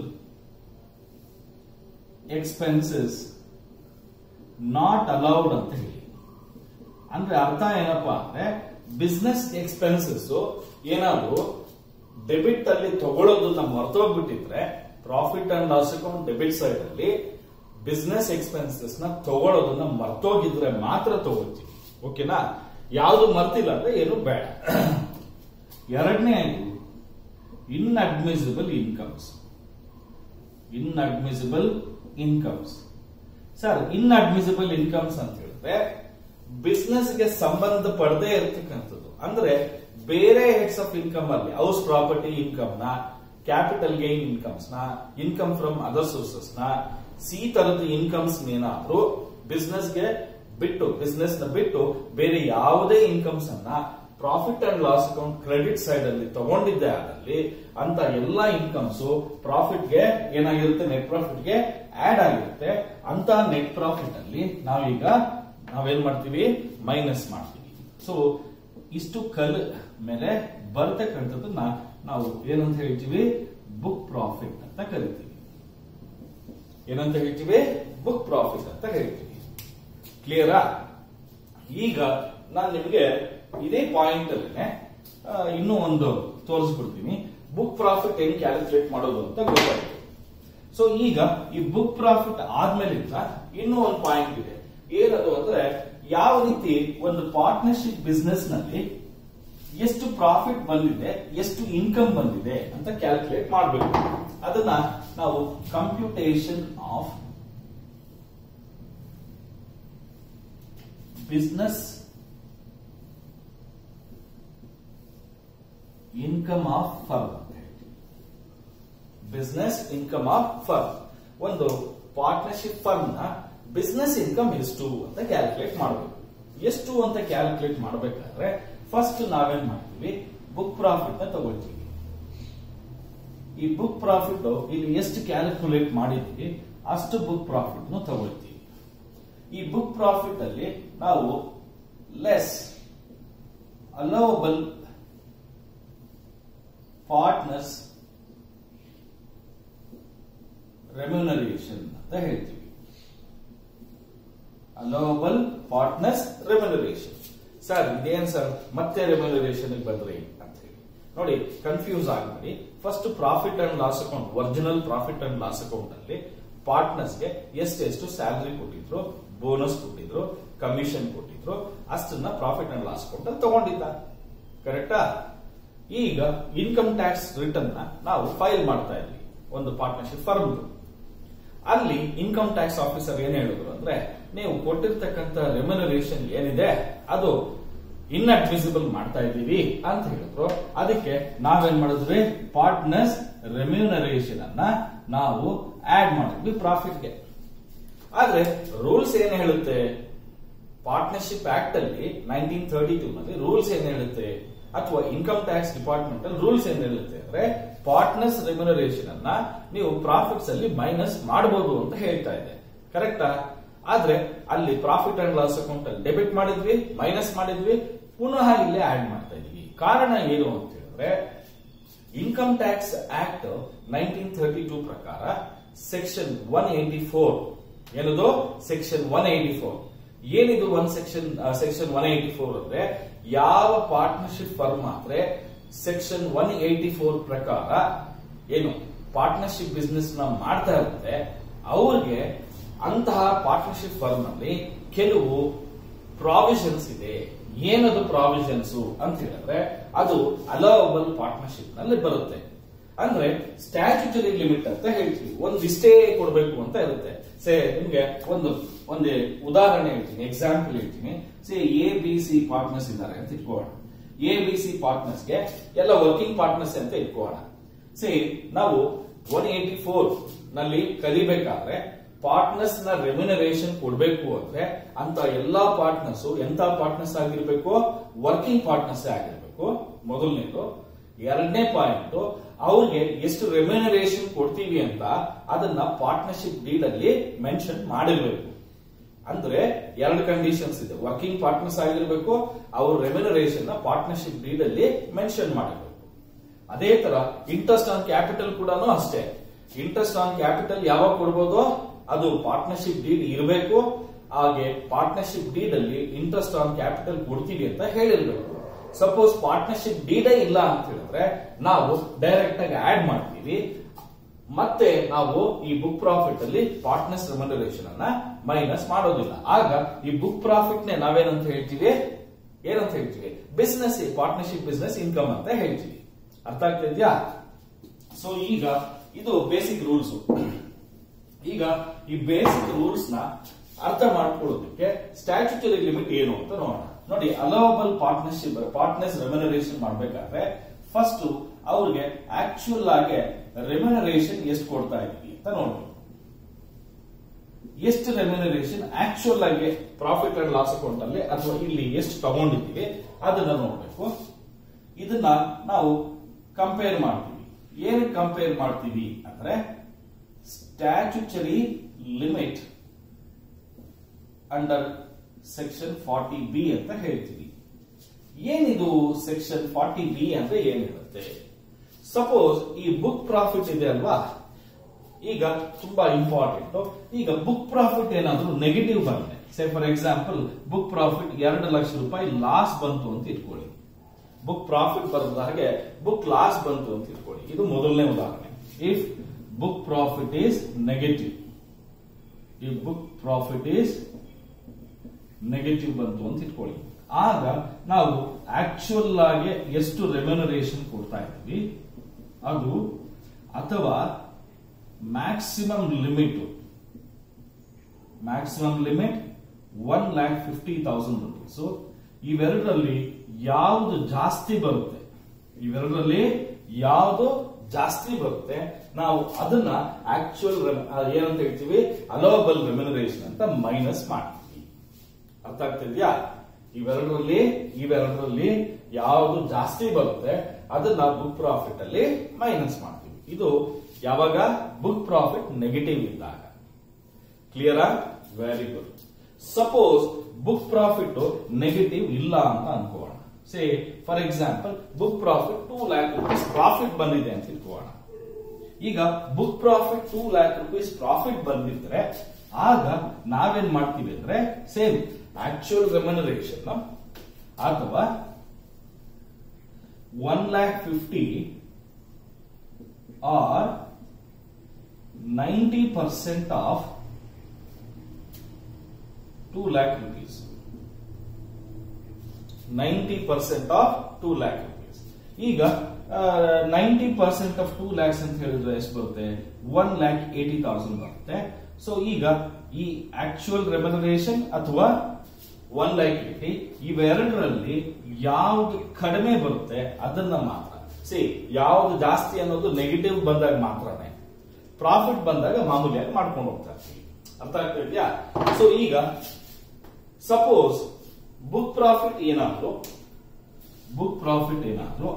ಎಕ್ಸ್ಪೆನ್ಸಸ್ ನಾಟ್ ಅಲೌಡ್ ಅಂತ ಹೇಳಿ ಅಂದ್ರೆ ಅರ್ಥ ಏನಪ್ಪಾ ಅಂದ್ರೆ ಬಿಸ್ನೆಸ್ ಎಕ್ಸ್ಪೆನ್ಸಸ್ ಏನಾದ್ರು ಡೆಬಿಟ್ ಅಲ್ಲಿ ತಗೊಳ್ಳೋದನ್ನ ಮರ್ತೋಗ್ಬಿಟ್ಟಿದ್ರೆ profit and loss account debit side ಅಲ್ಲಿ ಬಿಸ್ನೆಸ್ ಎಕ್ಸ್ಪೆನ್ಸಸ್ ನ ತಗೊಳ್ಳೋದನ್ನ ಮರ್ತೋಗಿದ್ರೆ ಮಾತ್ರ ತಗೋತೀವಿ ಓಕೆನಾ ಯಾವುದು ಮರ್ತಿಲ್ಲ ಅಂದ್ರೆ ಏನು ಬೇಡ ಎರಡನೇ inadmissible incomes inadmissible incomes sir inadmissible incomes ಅಂತ ಹೇಳಿದ್ರೆ ಬಿಸ್ನೆಸ್ ಗೆ ಸಂಬಂಧ ಪಡದೇ ಇರ್ತಕ್ಕಂಥದ್ದು ಅಂದ್ರೆ ಬೇರೆ ಹೆಡ್ಸ್ ಆಫ್ ಇನ್ಕಮ್ ಅಲ್ಲಿ ಹೌಸ್ ಪ್ರಾಪರ್ಟಿ ಇನ್ಕಮ್ ನ ಕ್ಯಾಪಿಟಲ್ ಗೈನ್ ಇನ್ಕಮ್ಸ್ ನ ಇನ್ಕಮ್ ಫ್ರಮ್ ಅದರ್ ಸೋರ್ಸಸ್ ನ ಸಿ ತರದ ಇನ್ಕಮ್ಸ್ ಏನಾದ್ರೂ ಬಿಸ್ನೆಸ್ ಗೆ ಬಿಟ್ಟು ಬಿಸ್ನೆಸ್ ನ ಬಿಟ್ಟು ಬೇರೆ ಯಾವುದೇ ಇನ್ಕಮ್ಸ್ ಅನ್ನ profit and loss account credit side ಅಲ್ಲಿ ತಗೊಂಡಿದ್ದೆ ಆದಲ್ಲಿ ಅಂತ ಎಲ್ಲಾ ಇನ್ಕಮ್ಸ್ ಪ್ರಾಫಿಟ್ ಗೆ ಏನಾಗಿರುತ್ತೆ ನೆಟ್ ಪ್ರಾಫಿಟ್ ಗೆ ಆಡ್ ಆಗಿರುತ್ತೆ ಅಂತ ನೆಟ್ ಪ್ರಾಫಿಟ್ ಅಲ್ಲಿ ನಾವೀಗ ನಾವೇನ್ ಮಾಡ್ತೀವಿ ಮೈನಸ್ ಮಾಡ್ತೀವಿ ಸೊ ಇಷ್ಟು ಕಲ್ ಮೇಲೆ ಬರ್ತಕ್ಕಂಥದ್ದನ್ನ ನಾವು ಏನಂತ ಹೇಳ್ತೀವಿ ಬುಕ್ ಪ್ರಾಫಿಟ್ ಅಂತ ಕರಿತೀವಿ ಏನಂತ ಹೇಳ್ತೀವಿ ಬುಕ್ ಪ್ರಾಫಿಟ್ ಅಂತ ಹೇಳ್ತೀವಿ ಕ್ಲಿಯರಾ ಈಗ ನಾನು ನಿಮಗೆ ಇದೇ ಪಾಯಿಂಟ್ ಅಲ್ಲೇ ಇನ್ನೂ ಒಂದು ತೋರಿಸ್ಬಿಡ್ತೀನಿ ಬುಕ್ ಪ್ರಾಫಿಟ್ ಹೆಂಗ್ ಕ್ಯಾಲ್ಕುಲೇಟ್ ಮಾಡೋದು ಅಂತ ಗೊತ್ತಾಯ್ತು ಸೊ ಈಗ ಈ ಬುಕ್ ಪ್ರಾಫಿಟ್ ಆದ್ಮೇಲಿಂದ ಇನ್ನೂ ಒಂದು ಪಾಯಿಂಟ್ ಇದೆ ಏನದು ಅಂದ್ರೆ ಯಾವ ರೀತಿ ಒಂದು ಪಾರ್ಟ್ನರ್ಶಿಪ್ ಬಿಸ್ನೆಸ್ ನಲ್ಲಿ ಎಷ್ಟು ಪ್ರಾಫಿಟ್ ಬಂದಿದೆ ಎಷ್ಟು ಇನ್ಕಮ್ ಬಂದಿದೆ ಅಂತ ಕ್ಯಾಲ್ಕುಲೇಟ್ ಮಾಡಬೇಕು ಅದನ್ನ ನಾವು computation of business income of firm ಅಂತ ಹೇಳ್ತೀವಿ ಬಿಸ್ನೆಸ್ ಇನ್ಕಮ್ ಆಫ್ ಫರ್ಮ್ ಒಂದು ಪಾರ್ಟ್ನರ್ಶಿಪ್ ಫರ್ಮ್ ನ ಬಿಸ್ನೆಸ್ ಇನ್ಕಮ್ ಎಷ್ಟು ಅಂತ ಕ್ಯಾಲ್ಕುಲೇಟ್ ಮಾಡಬೇಕು ಎಷ್ಟು ಅಂತ ಕ್ಯಾಲ್ಕುಲೇಟ್ ಮಾಡಬೇಕಾದ್ರೆ ಫಸ್ಟ್ ನಾವೇನ್ ಮಾಡ್ತೀವಿ ಬುಕ್ ಪ್ರಾಫಿಟ್ ನ ತಗೊಳ್ತೀವಿ ಈ ಬುಕ್ ಪ್ರಾಫಿಟ್ ಇಲ್ಲಿ ಎಷ್ಟು ಕ್ಯಾಲ್ಕುಲೇಟ್ ಮಾಡಿದ್ವಿ ಅಷ್ಟು ಬುಕ್ ಪ್ರಾಫಿಟ್ ನು ತಗೊಳ್ತೀವಿ ಈ ಬುಕ್ ಪ್ರಾಫಿಟ್ ಅಲ್ಲಿ ನಾವು ಲೆಸ್ ಅಲೋವಬಲ್ ಪಾರ್ಟ್ನರ್ಸ್ ರೆಮ್ಯುನರೇಷನ್ ಅಂತ ಹೇಳ್ತೀವಿ ಅಲೋವಬಲ್ ಪಾರ್ಟ್ನರ್ಸ್ ರೆಮ್ಯುನರೇಷನ್ ಸರ್ ಇದೇನ್ ಸರ್ ಮತ್ತೆ ರೆಮ್ಯುನರೇಷನ್ ಬಂದ್ರಿ ಅಂತ ಹೇಳಿ ನೋಡಿ ಕನ್ಫ್ಯೂಸ್ ಆಗಬೇಡಿ first profit and loss account original profit and loss account ಅಲ್ಲಿ ಪಾರ್ಟ್ನರ್ಸ್ಗೆ ಎಷ್ಟೆಷ್ಟು ಸ್ಯಾಲರಿ ಕೊಟ್ಟಿದ್ರು ಬೋನಸ್ ಕೊಟ್ಟಿದ್ರು ಕಮಿಷನ್ ಕೊಟ್ಟಿದ್ರು ಅಷ್ಟನ್ನ ಪ್ರಾಫಿಟ್ ಅಂಡ್ ಲಾಸ್ ಅಕೌಂಟ್ ಅಲ್ಲಿ ತಗೊಂಡಿದ್ದ ಕರೆಕ್ಟಾ ಈಗ ಇನ್ಕಮ್ ಟ್ಯಾಕ್ಸ್ ರಿಟರ್ನ್ ನ ನಾವು ಫೈಲ್ ಮಾಡ್ತಾ ಇದ್ವಿ ಒಂದು ಪಾರ್ಟ್ನರ್ಶಿಪ್ ಫರ್ಮ್ ಅಲ್ಲಿ ಇನ್ಕಮ್ ಟ್ಯಾಕ್ಸ್ ಆಫೀಸರ್ ಏನ್ ಹೇಳಿದ್ರು ಅಂದ್ರೆ ನೀವು ಕೊಟ್ಟಿರ್ತಕ್ಕಂಥ ರೆಮ್ಯುನರೇಷನ್ ಏನಿದೆ ಅದು ಇನ್ಅಡ್ಮಿಸಿಬಲ್ ಮಾಡ್ತಾ ಇದ್ದೀವಿ ಅಂತ ಹೇಳಿದ್ರು ಅದಕ್ಕೆ ನಾವೇನ್ ಮಾಡಿದ್ವಿ ಪಾರ್ಟ್ನರ್ಸ್ ರೆಮ್ಯುನರೇಷನ್ ಅನ್ನ ನಾವು ಆಡ್ ಮಾಡಿದ್ವಿ ಪ್ರಾಫಿಟ್ಗೆ ಆದ್ರೆ ರೂಲ್ಸ್ ಏನ್ ಹೇಳುತ್ತೆ ಪಾರ್ಟ್ನರ್ಶಿಪ್ ಆಕ್ಟ್ ಅಲ್ಲಿ ನೈನ್ಟೀನ್ ತರ್ಟಿ ಟೂ ನಲ್ಲಿ ರೂಲ್ಸ್ ಏನ್ ಹೇಳುತ್ತೆ ಅಥವಾ ಇನ್ಕಮ್ ಟ್ಯಾಕ್ಸ್ ಡಿಪಾರ್ಟ್ಮೆಂಟ್ ಅಲ್ಲಿ ರೂಲ್ಸ್ ಏನ್ ಹೇಳುತ್ತೆ ಅಂದ್ರೆ ಪಾರ್ಟ್ನರ್ಸ್ ರೆಮ್ಯುನರೇಷನ್ ಅನ್ನ ನೀವು ಪ್ರಾಫಿಟ್ಸ್ ಅಲ್ಲಿ ಮೈನಸ್ ಮಾಡಬಹುದು ಅಂತ ಹೇಳ್ತಾ ಇದೆ ಕರೆಕ್ಟಾ ಆದ್ರೆ ಅಲ್ಲಿ ಪ್ರಾಫಿಟ್ ಅಂಡ್ ಲಾಸ್ ಅಕೌಂಟ್ ಅಲ್ಲಿ ಡೆಬಿಟ್ ಮಾಡಿದ್ವಿ ಮೈನಸ್ ಮಾಡಿದ್ವಿ ಪುನಃ ಇಲ್ಲೇ ಆಡ್ ಮಾಡ್ತಾ ಇದೀವಿ ಕಾರಣ ಏನು ಅಂತ ಹೇಳಿದ್ರೆ income tax act nineteen thirty two ಪ್ರಕಾರ ಸೆಕ್ಷನ್ ಒನ್ ಏಟಿ ಫೋರ್ ಏನದು ಸೆಕ್ಷನ್ ಒನ್ ಏಟಿ ಫೋರ್ ಏನಿದು one section section one eighty four ಅಂದ್ರೆ ಯಾವ ಪಾರ್ಟ್ನರ್ಶಿಪ್ ಫರ್ಮ್ ಆದ್ರೆ ಸೆಕ್ಷನ್ ಒನ್ ಏಟಿ ಫೋರ್ ಪ್ರಕಾರ ಏನು ಪಾರ್ಟ್ನರ್ಶಿಪ್ ಬಿಸ್ನೆಸ್ ನ ಮಾಡ್ತಾ ಇರುತ್ತೆ ಅವ್ರಿಗೆ ಅಂತಹ ಪಾರ್ಟ್ನರ್ಶಿಪ್ ಫರ್ಮ್ ಅಲ್ಲಿ ಕೆಲವು ಪ್ರಾವಿಷನ್ಸ್ ಇದೆ ಏನದು ಪ್ರಾವಿಷನ್ಸ್ ಅಂತ ಹೇಳಿದ್ರೆ ಅದು ಅಲೋವಬಲ್ ಪಾರ್ಟ್ನರ್ಶಿಪ್ ನಲ್ಲಿ ಬರುತ್ತೆ ಅಂದ್ರೆ ಸ್ಟ್ಯಾಚ್ಯುಟರಿ ಲಿಮಿಟ್ ಅಂತ ಹೇಳ್ತೀವಿ ಒಂದಿಷ್ಟೇ ಕೊಡಬೇಕು ಅಂತ ಇರುತ್ತೆ ಸೇ ನಿಮ್ಗೆ ಒಂದು ಒಂದು ಉದಾಹರಣೆ ಹೇಳ್ತೀನಿ ಎಕ್ಸಾಂಪಲ್ ಹೇಳ್ತೀನಿ say A B C partners ಇದ್ದಾರೆ ಅಂತ ಇಟ್ಕೋಣ ಎ ಬಿ ಸಿ ಪಾರ್ಟ್ನರ್ಸ್ಗೆ ಎಲ್ಲ ವರ್ಕಿಂಗ್ ಪಾರ್ಟ್ನರ್ಸ್ ಅಂತ ಇಟ್ಕೋಣ ಸಿ ನಾವು ಒನ್ ಏಟಿ ಫೋರ್ ನಲ್ಲಿ ಕಲಿಬೇಕಾದ್ರೆ ಪಾರ್ಟ್ನರ್ಸ್ ನ ರೆಮ್ಯುನರೇಷನ್ ಕೊಡಬೇಕು ಅಂದ್ರೆ ಅಂತ ಎಲ್ಲಾ ಪಾರ್ಟ್ನರ್ಸ್ ಎಂತ ಪಾರ್ಟ್ನರ್ಸ್ ಆಗಿರ್ಬೇಕು ವರ್ಕಿಂಗ್ ಪಾರ್ಟ್ನರ್ಸ್ ಆಗಿರ್ಬೇಕು ಮೊದಲನೇದು ಎರಡನೇ ಪಾಯಿಂಟ್ ಅವ್ರಿಗೆ ಎಷ್ಟು ರೆಮ್ಯುನರೇಷನ್ ಕೊಡ್ತೀವಿ ಅಂತ ಅದನ್ನ ಪಾರ್ಟ್ನರ್ಶಿಪ್ ಡೀಡ್ ಅಲ್ಲಿ ಮೆನ್ಷನ್ ಮಾಡಿರ್ಬೇಕು ಅಂದ್ರೆ ಎರಡು ಕಂಡೀಷನ್ಸ್ ಇದೆ ವರ್ಕಿಂಗ್ ಪಾರ್ಟ್ನರ್ಸ್ ಆಗಿರ್ಬೇಕು ಅವ್ರ ರೆಮ್ಯುನರೇಷನ್ ನ ಪಾರ್ಟ್ನರ್ಶಿಪ್ ಡೀಡ್ ಅಲ್ಲಿ ಮೆನ್ಷನ್ ಮಾಡಿರ್ಬೇಕು ಅದೇ ತರ ಇಂಟ್ರೆಸ್ಟ್ ಆನ್ ಕ್ಯಾಪಿಟಲ್ ಕೂಡ ಅಷ್ಟೇ ಇಂಟ್ರೆಸ್ಟ್ ಆನ್ ಕ್ಯಾಪಿಟಲ್ ಯಾವಾಗ ಕೊಡ್ಬೋದು ಅದು ಪಾರ್ಟ್ನರ್ಶಿಪ್ ಡೀಡ್ ಇರಬೇಕು ಹಾಗೆ ಪಾರ್ಟ್ನರ್ಶಿಪ್ ಡೀಡ್ ಅಲ್ಲಿ ಇಂಟ್ರೆಸ್ಟ್ ಆನ್ ಕ್ಯಾಪಿಟಲ್ ಕೊಡ್ತೀವಿ ಅಂತ ಹೇಳಿರ್ಬೇಕು ಸಪೋಸ್ ಪಾರ್ಟ್ನರ್ಶಿಪ್ ಡೀಡೇ ಇಲ್ಲ ಅಂತ ಹೇಳಿದ್ರೆ ನಾವು ಡೈರೆಕ್ಟ್ ಆಗಿ ಆಡ್ ಮಾಡ್ತೀವಿ ಮತ್ತೆ ನಾವು ಈ ಬುಕ್ ಪ್ರಾಫಿಟ್ ಅಲ್ಲಿ ಪಾರ್ಟ್ನರ್ಸ್ ರೆಮ್ಯುನರೇಷನ್ ಅನ್ನ ಮೈನಸ್ ಮಾಡೋದಿಲ್ಲ ಆಗ ಈ ಬುಕ್ ಪ್ರಾಫಿಟ್ ನೇ ನಾವೇನಂತ ಹೇಳ್ತೀವಿ ಏನಂತ ಹೇಳ್ತೀವಿ ಬಿಸ್ನೆಸ್ ಪಾರ್ಟ್ನರ್ಶಿಪ್ ಬಿಸ್ನೆಸ್ ಇನ್ಕಮ್ ಅಂತ ಹೇಳ್ತೀವಿ ಅರ್ಥ ಆಗ್ತಿದ್ಯಾ ಸೊ ಈಗ ಇದು ಬೇಸಿಕ್ ರೂಲ್ಸ್ ಈಗ ಈ ಬೇಸಿಕ್ ರೂಲ್ಸ್ ನ ಅರ್ಥ ಮಾಡ್ಕೊಳ್ಳೋದಕ್ಕೆ ಸ್ಟ್ಯಾಚ್ಯುಟರಿ ಲಿಮಿಟ್ ಏನು ಅಂತ ನೋಡೋಣ ನೋಡಿ ಅಲೋವಬಲ್ ಪಾರ್ಟ್ನರ್ಶಿಪ್ ಪಾರ್ಟ್ನರ್ಸ್ ರೆಮ್ಯುನರೇಷನ್ ಮಾಡ್ಬೇಕಾದ್ರೆ ಫಸ್ಟ್ ಅವ್ರಿಗೆ ಆಕ್ಚುಯಲ್ ಆಗಿ ರೆಮ್ಯುನರೇಷನ್ ಎಷ್ಟು ಕೊಡ್ತಾ ಇದೀವಿ ಅಂತ ನೋಡ್ಬೇಕು ಎಷ್ಟು ರೆಮ್ಯುನರೇಷನ್ ಆಕ್ಚುಯಲ್ ಆಗಿ ಪ್ರಾಫಿಟ್ ಅಂಡ್ ಲಾಸ್ ಅಕೌಂಟ್ ಅಲ್ಲಿ ಅಥವಾ ಇಲ್ಲಿ ಎಷ್ಟು ತಗೊಂಡಿದ್ದೀವಿ ಅದನ್ನ ನೋಡ್ಬೇಕು ಇದನ್ನ ನಾವು ಕಂಪೇರ್ ಮಾಡ್ತೀವಿ ಏನು ಕಂಪೇರ್ ಮಾಡ್ತೀವಿ ಅಂದ್ರೆ statutory limit under section forty B ಅಂತ ಹೇಳ್ತೀವಿ ಏನಿದು ಸೆಕ್ಷನ್ ಫಾರ್ಟಿ ಬಿ ಅಂದ್ರೆ ಏನ್ ಹೇಳುತ್ತೆ ಸಪೋಸ್ ಈ ಬುಕ್ ಪ್ರಾಫಿಟ್ ಇದೆ ಅಲ್ವಾ ಈಗ ತುಂಬಾ ಇಂಪಾರ್ಟೆಂಟ್ ಈಗ ಬುಕ್ ಪ್ರಾಫಿಟ್ ಏನಾದ್ರೂ ನೆಗೆಟಿವ್ ಬಂದ್ರೆ say for example book profit ಎರಡು ಲಕ್ಷ ರೂಪಾಯಿ ಲಾಸ್ ಬಂತು ಅಂತ ಇಟ್ಕೊಳ್ಳಿ ಬುಕ್ ಪ್ರಾಫಿಟ್ ಬರದ ಹಾಗೆ ಬುಕ್ ಲಾಸ್ ಬಂತು ಅಂತ ಇಟ್ಕೊಳ್ಳಿ ಇದು ಮೊದಲನೇ ಉದಾಹರಣೆ if book profit is negative ಈ ಬುಕ್ ಪ್ರಾಫಿಟ್ ಈಸ್ ನೆಗೆಟಿವ್ ಬಂತು ಅಂತ ಇಟ್ಕೊಳ್ಳಿ ಆಗ ನಾವು ಆಕ್ಚುಯಲ್ ಆಗಿ ಎಷ್ಟು ರೆಮ್ಯುನರೇಷನ್ ಕೊಡ್ತಾ ಇದ್ವಿ ಅದು ಅಥವಾ maximum limit maximum limit one lakh fifty thousand rupees ಇವೆರಡರಲ್ಲಿ ಯಾವುದು ಜಾಸ್ತಿ ಬರುತ್ತೆ ಇವೆರಡರಲ್ಲಿ ಯಾವುದು ಜಾಸ್ತಿ ಬರುತ್ತೆ ನಾವು ಅದನ್ನ ಆಕ್ಚುಯಲ್ ಏನಂತ ಹೇಳ್ತೀವಿ ಅಲೋಬಲ್ ರೆಮ್ಯುನರೇಷನ್ ಅಂತ ಮೈನಸ್ ಮಾಡ್ತೀವಿ ಅರ್ಥ ಆಗ್ತಿದ್ಯಾ ಇವೆರಡರಲ್ಲಿ ಇವೆರಡರಲ್ಲಿ ಯಾವುದು ಜಾಸ್ತಿ ಬರುತ್ತೆ ಅದನ್ನ ಬುಕ್ ಪ್ರಾಫಿಟ್ ಅಲ್ಲಿ ಮೈನಸ್ ಮಾಡ್ತೀವಿ ಇದು ಯಾವಾಗ ಬುಕ್ ಪ್ರಾಫಿಟ್ ನೆಗೆಟಿವ್ ಇದ್ದಾಗ ಕ್ಲಿಯರಾ very good suppose book profit negative ಇಲ್ಲ ಅಂತ ಅನ್ಕೋಣ say for example book profit two lakh rupees profit ಬಂದಿದೆ ಅಂತ ಇಟ್ಕೋಣ ಈಗ book profit two lakh rupees profit ಬಂದಿದ್ರೆ ಆಗ ನಾವೇನ್ ಮಾಡ್ತೀವಿ ಅಂದ್ರೆ ಸೇಮ್ ಆಕ್ಚುಯಲ್ ರೆಮ್ಯುನರೇಷನ್ ಅಥವಾ one lakh fifty or ninety percent of two lakh rupees ninety percent of two lakh rupees ಈಗ ninety percent of two lakhs ಅಂತ ಹೇಳಿದ್ರೆ ಎಷ್ಟು ಬರುತ್ತೆ ಒನ್ ಲ್ಯಾಕ್ ಏಟಿ ತೌಸಂಡ್ ಬರುತ್ತೆ ಸೊ ಈಗ ಈ ಆಕ್ಚುಯಲ್ ರೆಮ್ಯುನರೇಷನ್ ಅಥವಾ ಒನ್ ಲ್ಯಾಕ್ ಏಟಿ ಇವೆರಡರಲ್ಲಿ ಯಾವ್ದು ಕಡಿಮೆ ಬರುತ್ತೆ ಅದನ್ನ ಮಾತ್ರ ಸಿ ಯಾವ್ದು ಜಾಸ್ತಿ ಅನ್ನೋದು ನೆಗೆಟಿವ್ ಬಂದಾಗ ಮಾತ್ರನೇ ಪ್ರಾಫಿಟ್ ಬಂದಾಗ ಮಾಮೂಲಿಯಾಗಿ ಮಾಡ್ಕೊಂಡು ಹೋಗ್ತಾ ಇರ್ತೀವಿ ಅರ್ಥ ಆಗ್ತಾ ಇದೆಯಾ ಸೊ ಈಗ ಸಪೋಸ್ ಬುಕ್ ಪ್ರಾಫಿಟ್ ಏನಾದ್ರು ಬುಕ್ ಪ್ರಾಫಿಟ್ ಏನಾದ್ರು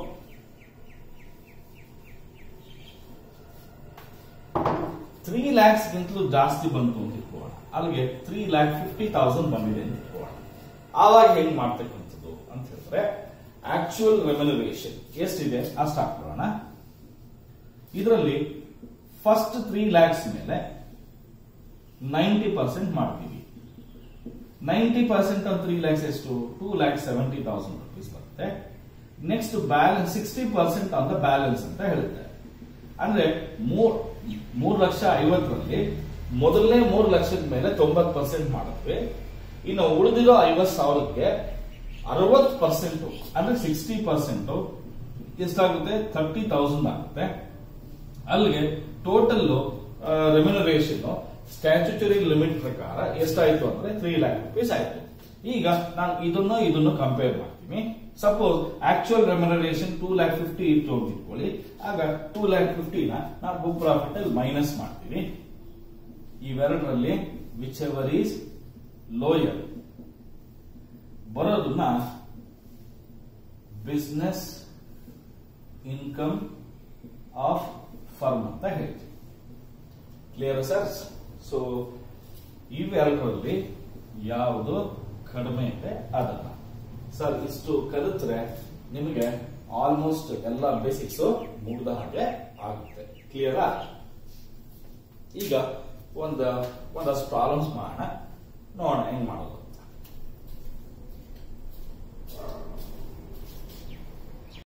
ತ್ರೀ ಲ್ಯಾಕ್ಸ್ ಗಿಂತಲೂ ಜಾಸ್ತಿ ಬಂತು ಅಂತ ಇಟ್ಕೋಣ ಅಲ್ಲಿಗೆ ತ್ರೀ ಲ್ಯಾಕ್ ಫಿಫ್ಟಿ ತೌಸಂಡ್ ಬಂದಿದೆ ಅಂತ ಇಟ್ಕೋಣ ಆವಾಗ ಹೆಂಗ್ ಮಾಡ್ತಕ್ಕಂಥದ್ದು ಅಂತ ಹೇಳಿದ್ರೆ ಆಕ್ಚುಯಲ್ ರೆಮ್ಯುನರೇಷನ್ ಎಷ್ಟಿದೆ ಅಷ್ಟು ಹಾಕೊಳ್ಳೋಣ ಇದರಲ್ಲಿ ಫಸ್ಟ್ ತ್ರೀ ಲ್ಯಾಕ್ಸ್ ಮೇಲೆ ನೈಂಟಿ ಪರ್ಸೆಂಟ್ ಮಾಡ್ತೀವಿ ninety percent of three lakhs ಎಷ್ಟು two lakh seventy thousand rupees ಬರುತ್ತೆ next balance sixty percent on the balance ಅಂತ ಹೇಳುತ್ತೆ ಅಂದ್ರೆ ಮೂರ್ ಮೂರ್ ಲಕ್ಷ ಐವತ್ತರಲ್ಲಿ ಮೊದಲನೇ ಮೂರು ಲಕ್ಷದ ಮೇಲೆ ತೊಂಬತ್ ಪರ್ಸೆಂಟ್ ಮಾಡಿದ್ವಿ ಇನ್ನು ಉಳಿದಿರೋ ಐವತ್ ಸಾವಿರಕ್ಕೆ ಅರವತ್ ಪರ್ಸೆಂಟ್ ಅಂದ್ರೆ ಸಿಕ್ಸ್ಟಿ ಪರ್ಸೆಂಟ್ ಎಷ್ಟಾಗುತ್ತೆ ಥರ್ಟಿ ತೌಸಂಡ್ ಆಗುತ್ತೆ ಅಲ್ಲಿಗೆ ಟೋಟಲ್ ರೆಮ್ಯುನರೇಷನ್ ಸ್ಟ್ಯಾಚ್ಯುಟರಿ ಲಿಮಿಟ್ ಪ್ರಕಾರ ಎಷ್ಟಾಯ್ತು ಅಂದ್ರೆ ತ್ರೀ ಲ್ಯಾಕ್ ರುಪೀಸ್ ಆಯ್ತು ಈಗ ನಾನು ಇದನ್ನು ಇದನ್ನು ಕಂಪೇರ್ ಮಾಡ್ತೀನಿ suppose actual remuneration two lakh fifty ಇತ್ತು ಅಂತ ಇಟ್ಕೊಳ್ಳಿ ಆಗ ಟೂ ಲ್ಯಾಕ್ ಫಿಫ್ಟಿನ ನಾವು ಬುಕ್ ಪ್ರಾಫಿಟ್ ಅಲ್ಲಿ ಮೈನಸ್ ಮಾಡ್ತೀವಿ ಇವೆರಡರಲ್ಲಿ ವಿಚ್ ಎವರ್ ಈಸ್ ಲೋಯರ್ ಬರೋದನ್ನ ಬಿಸ್ನೆಸ್ ಇನ್ಕಮ್ ಆಫ್ ಫರ್ಮ್ ಅಂತ ಹೇಳ್ತೀವಿ ಕ್ಲಿಯರ್ ಸರ್ ಸೊ ಇವೆರಡರಲ್ಲಿ ಯಾವುದು ಕಡಿಮೆ ಇದೆ ಅದನ್ನ ಸರ್ ಇಷ್ಟು ಕಲಿತ್ರೆ ನಿಮಗೆ ಆಲ್ಮೋಸ್ಟ್ ಎಲ್ಲ ಬೇಸಿಕ್ಸ್ ಮುಗ್ದ ಹಾಗೆ ಆಗುತ್ತೆ ಕ್ಲಿಯರಾ ಈಗ ಒಂದ ಒಂದಷ್ಟು ಪ್ರಾಬ್ಲಮ್ಸ್ ಮಾಡೋಣ ನೋಡೋಣ ಹೆಂಗ್ ಮಾಡೋದು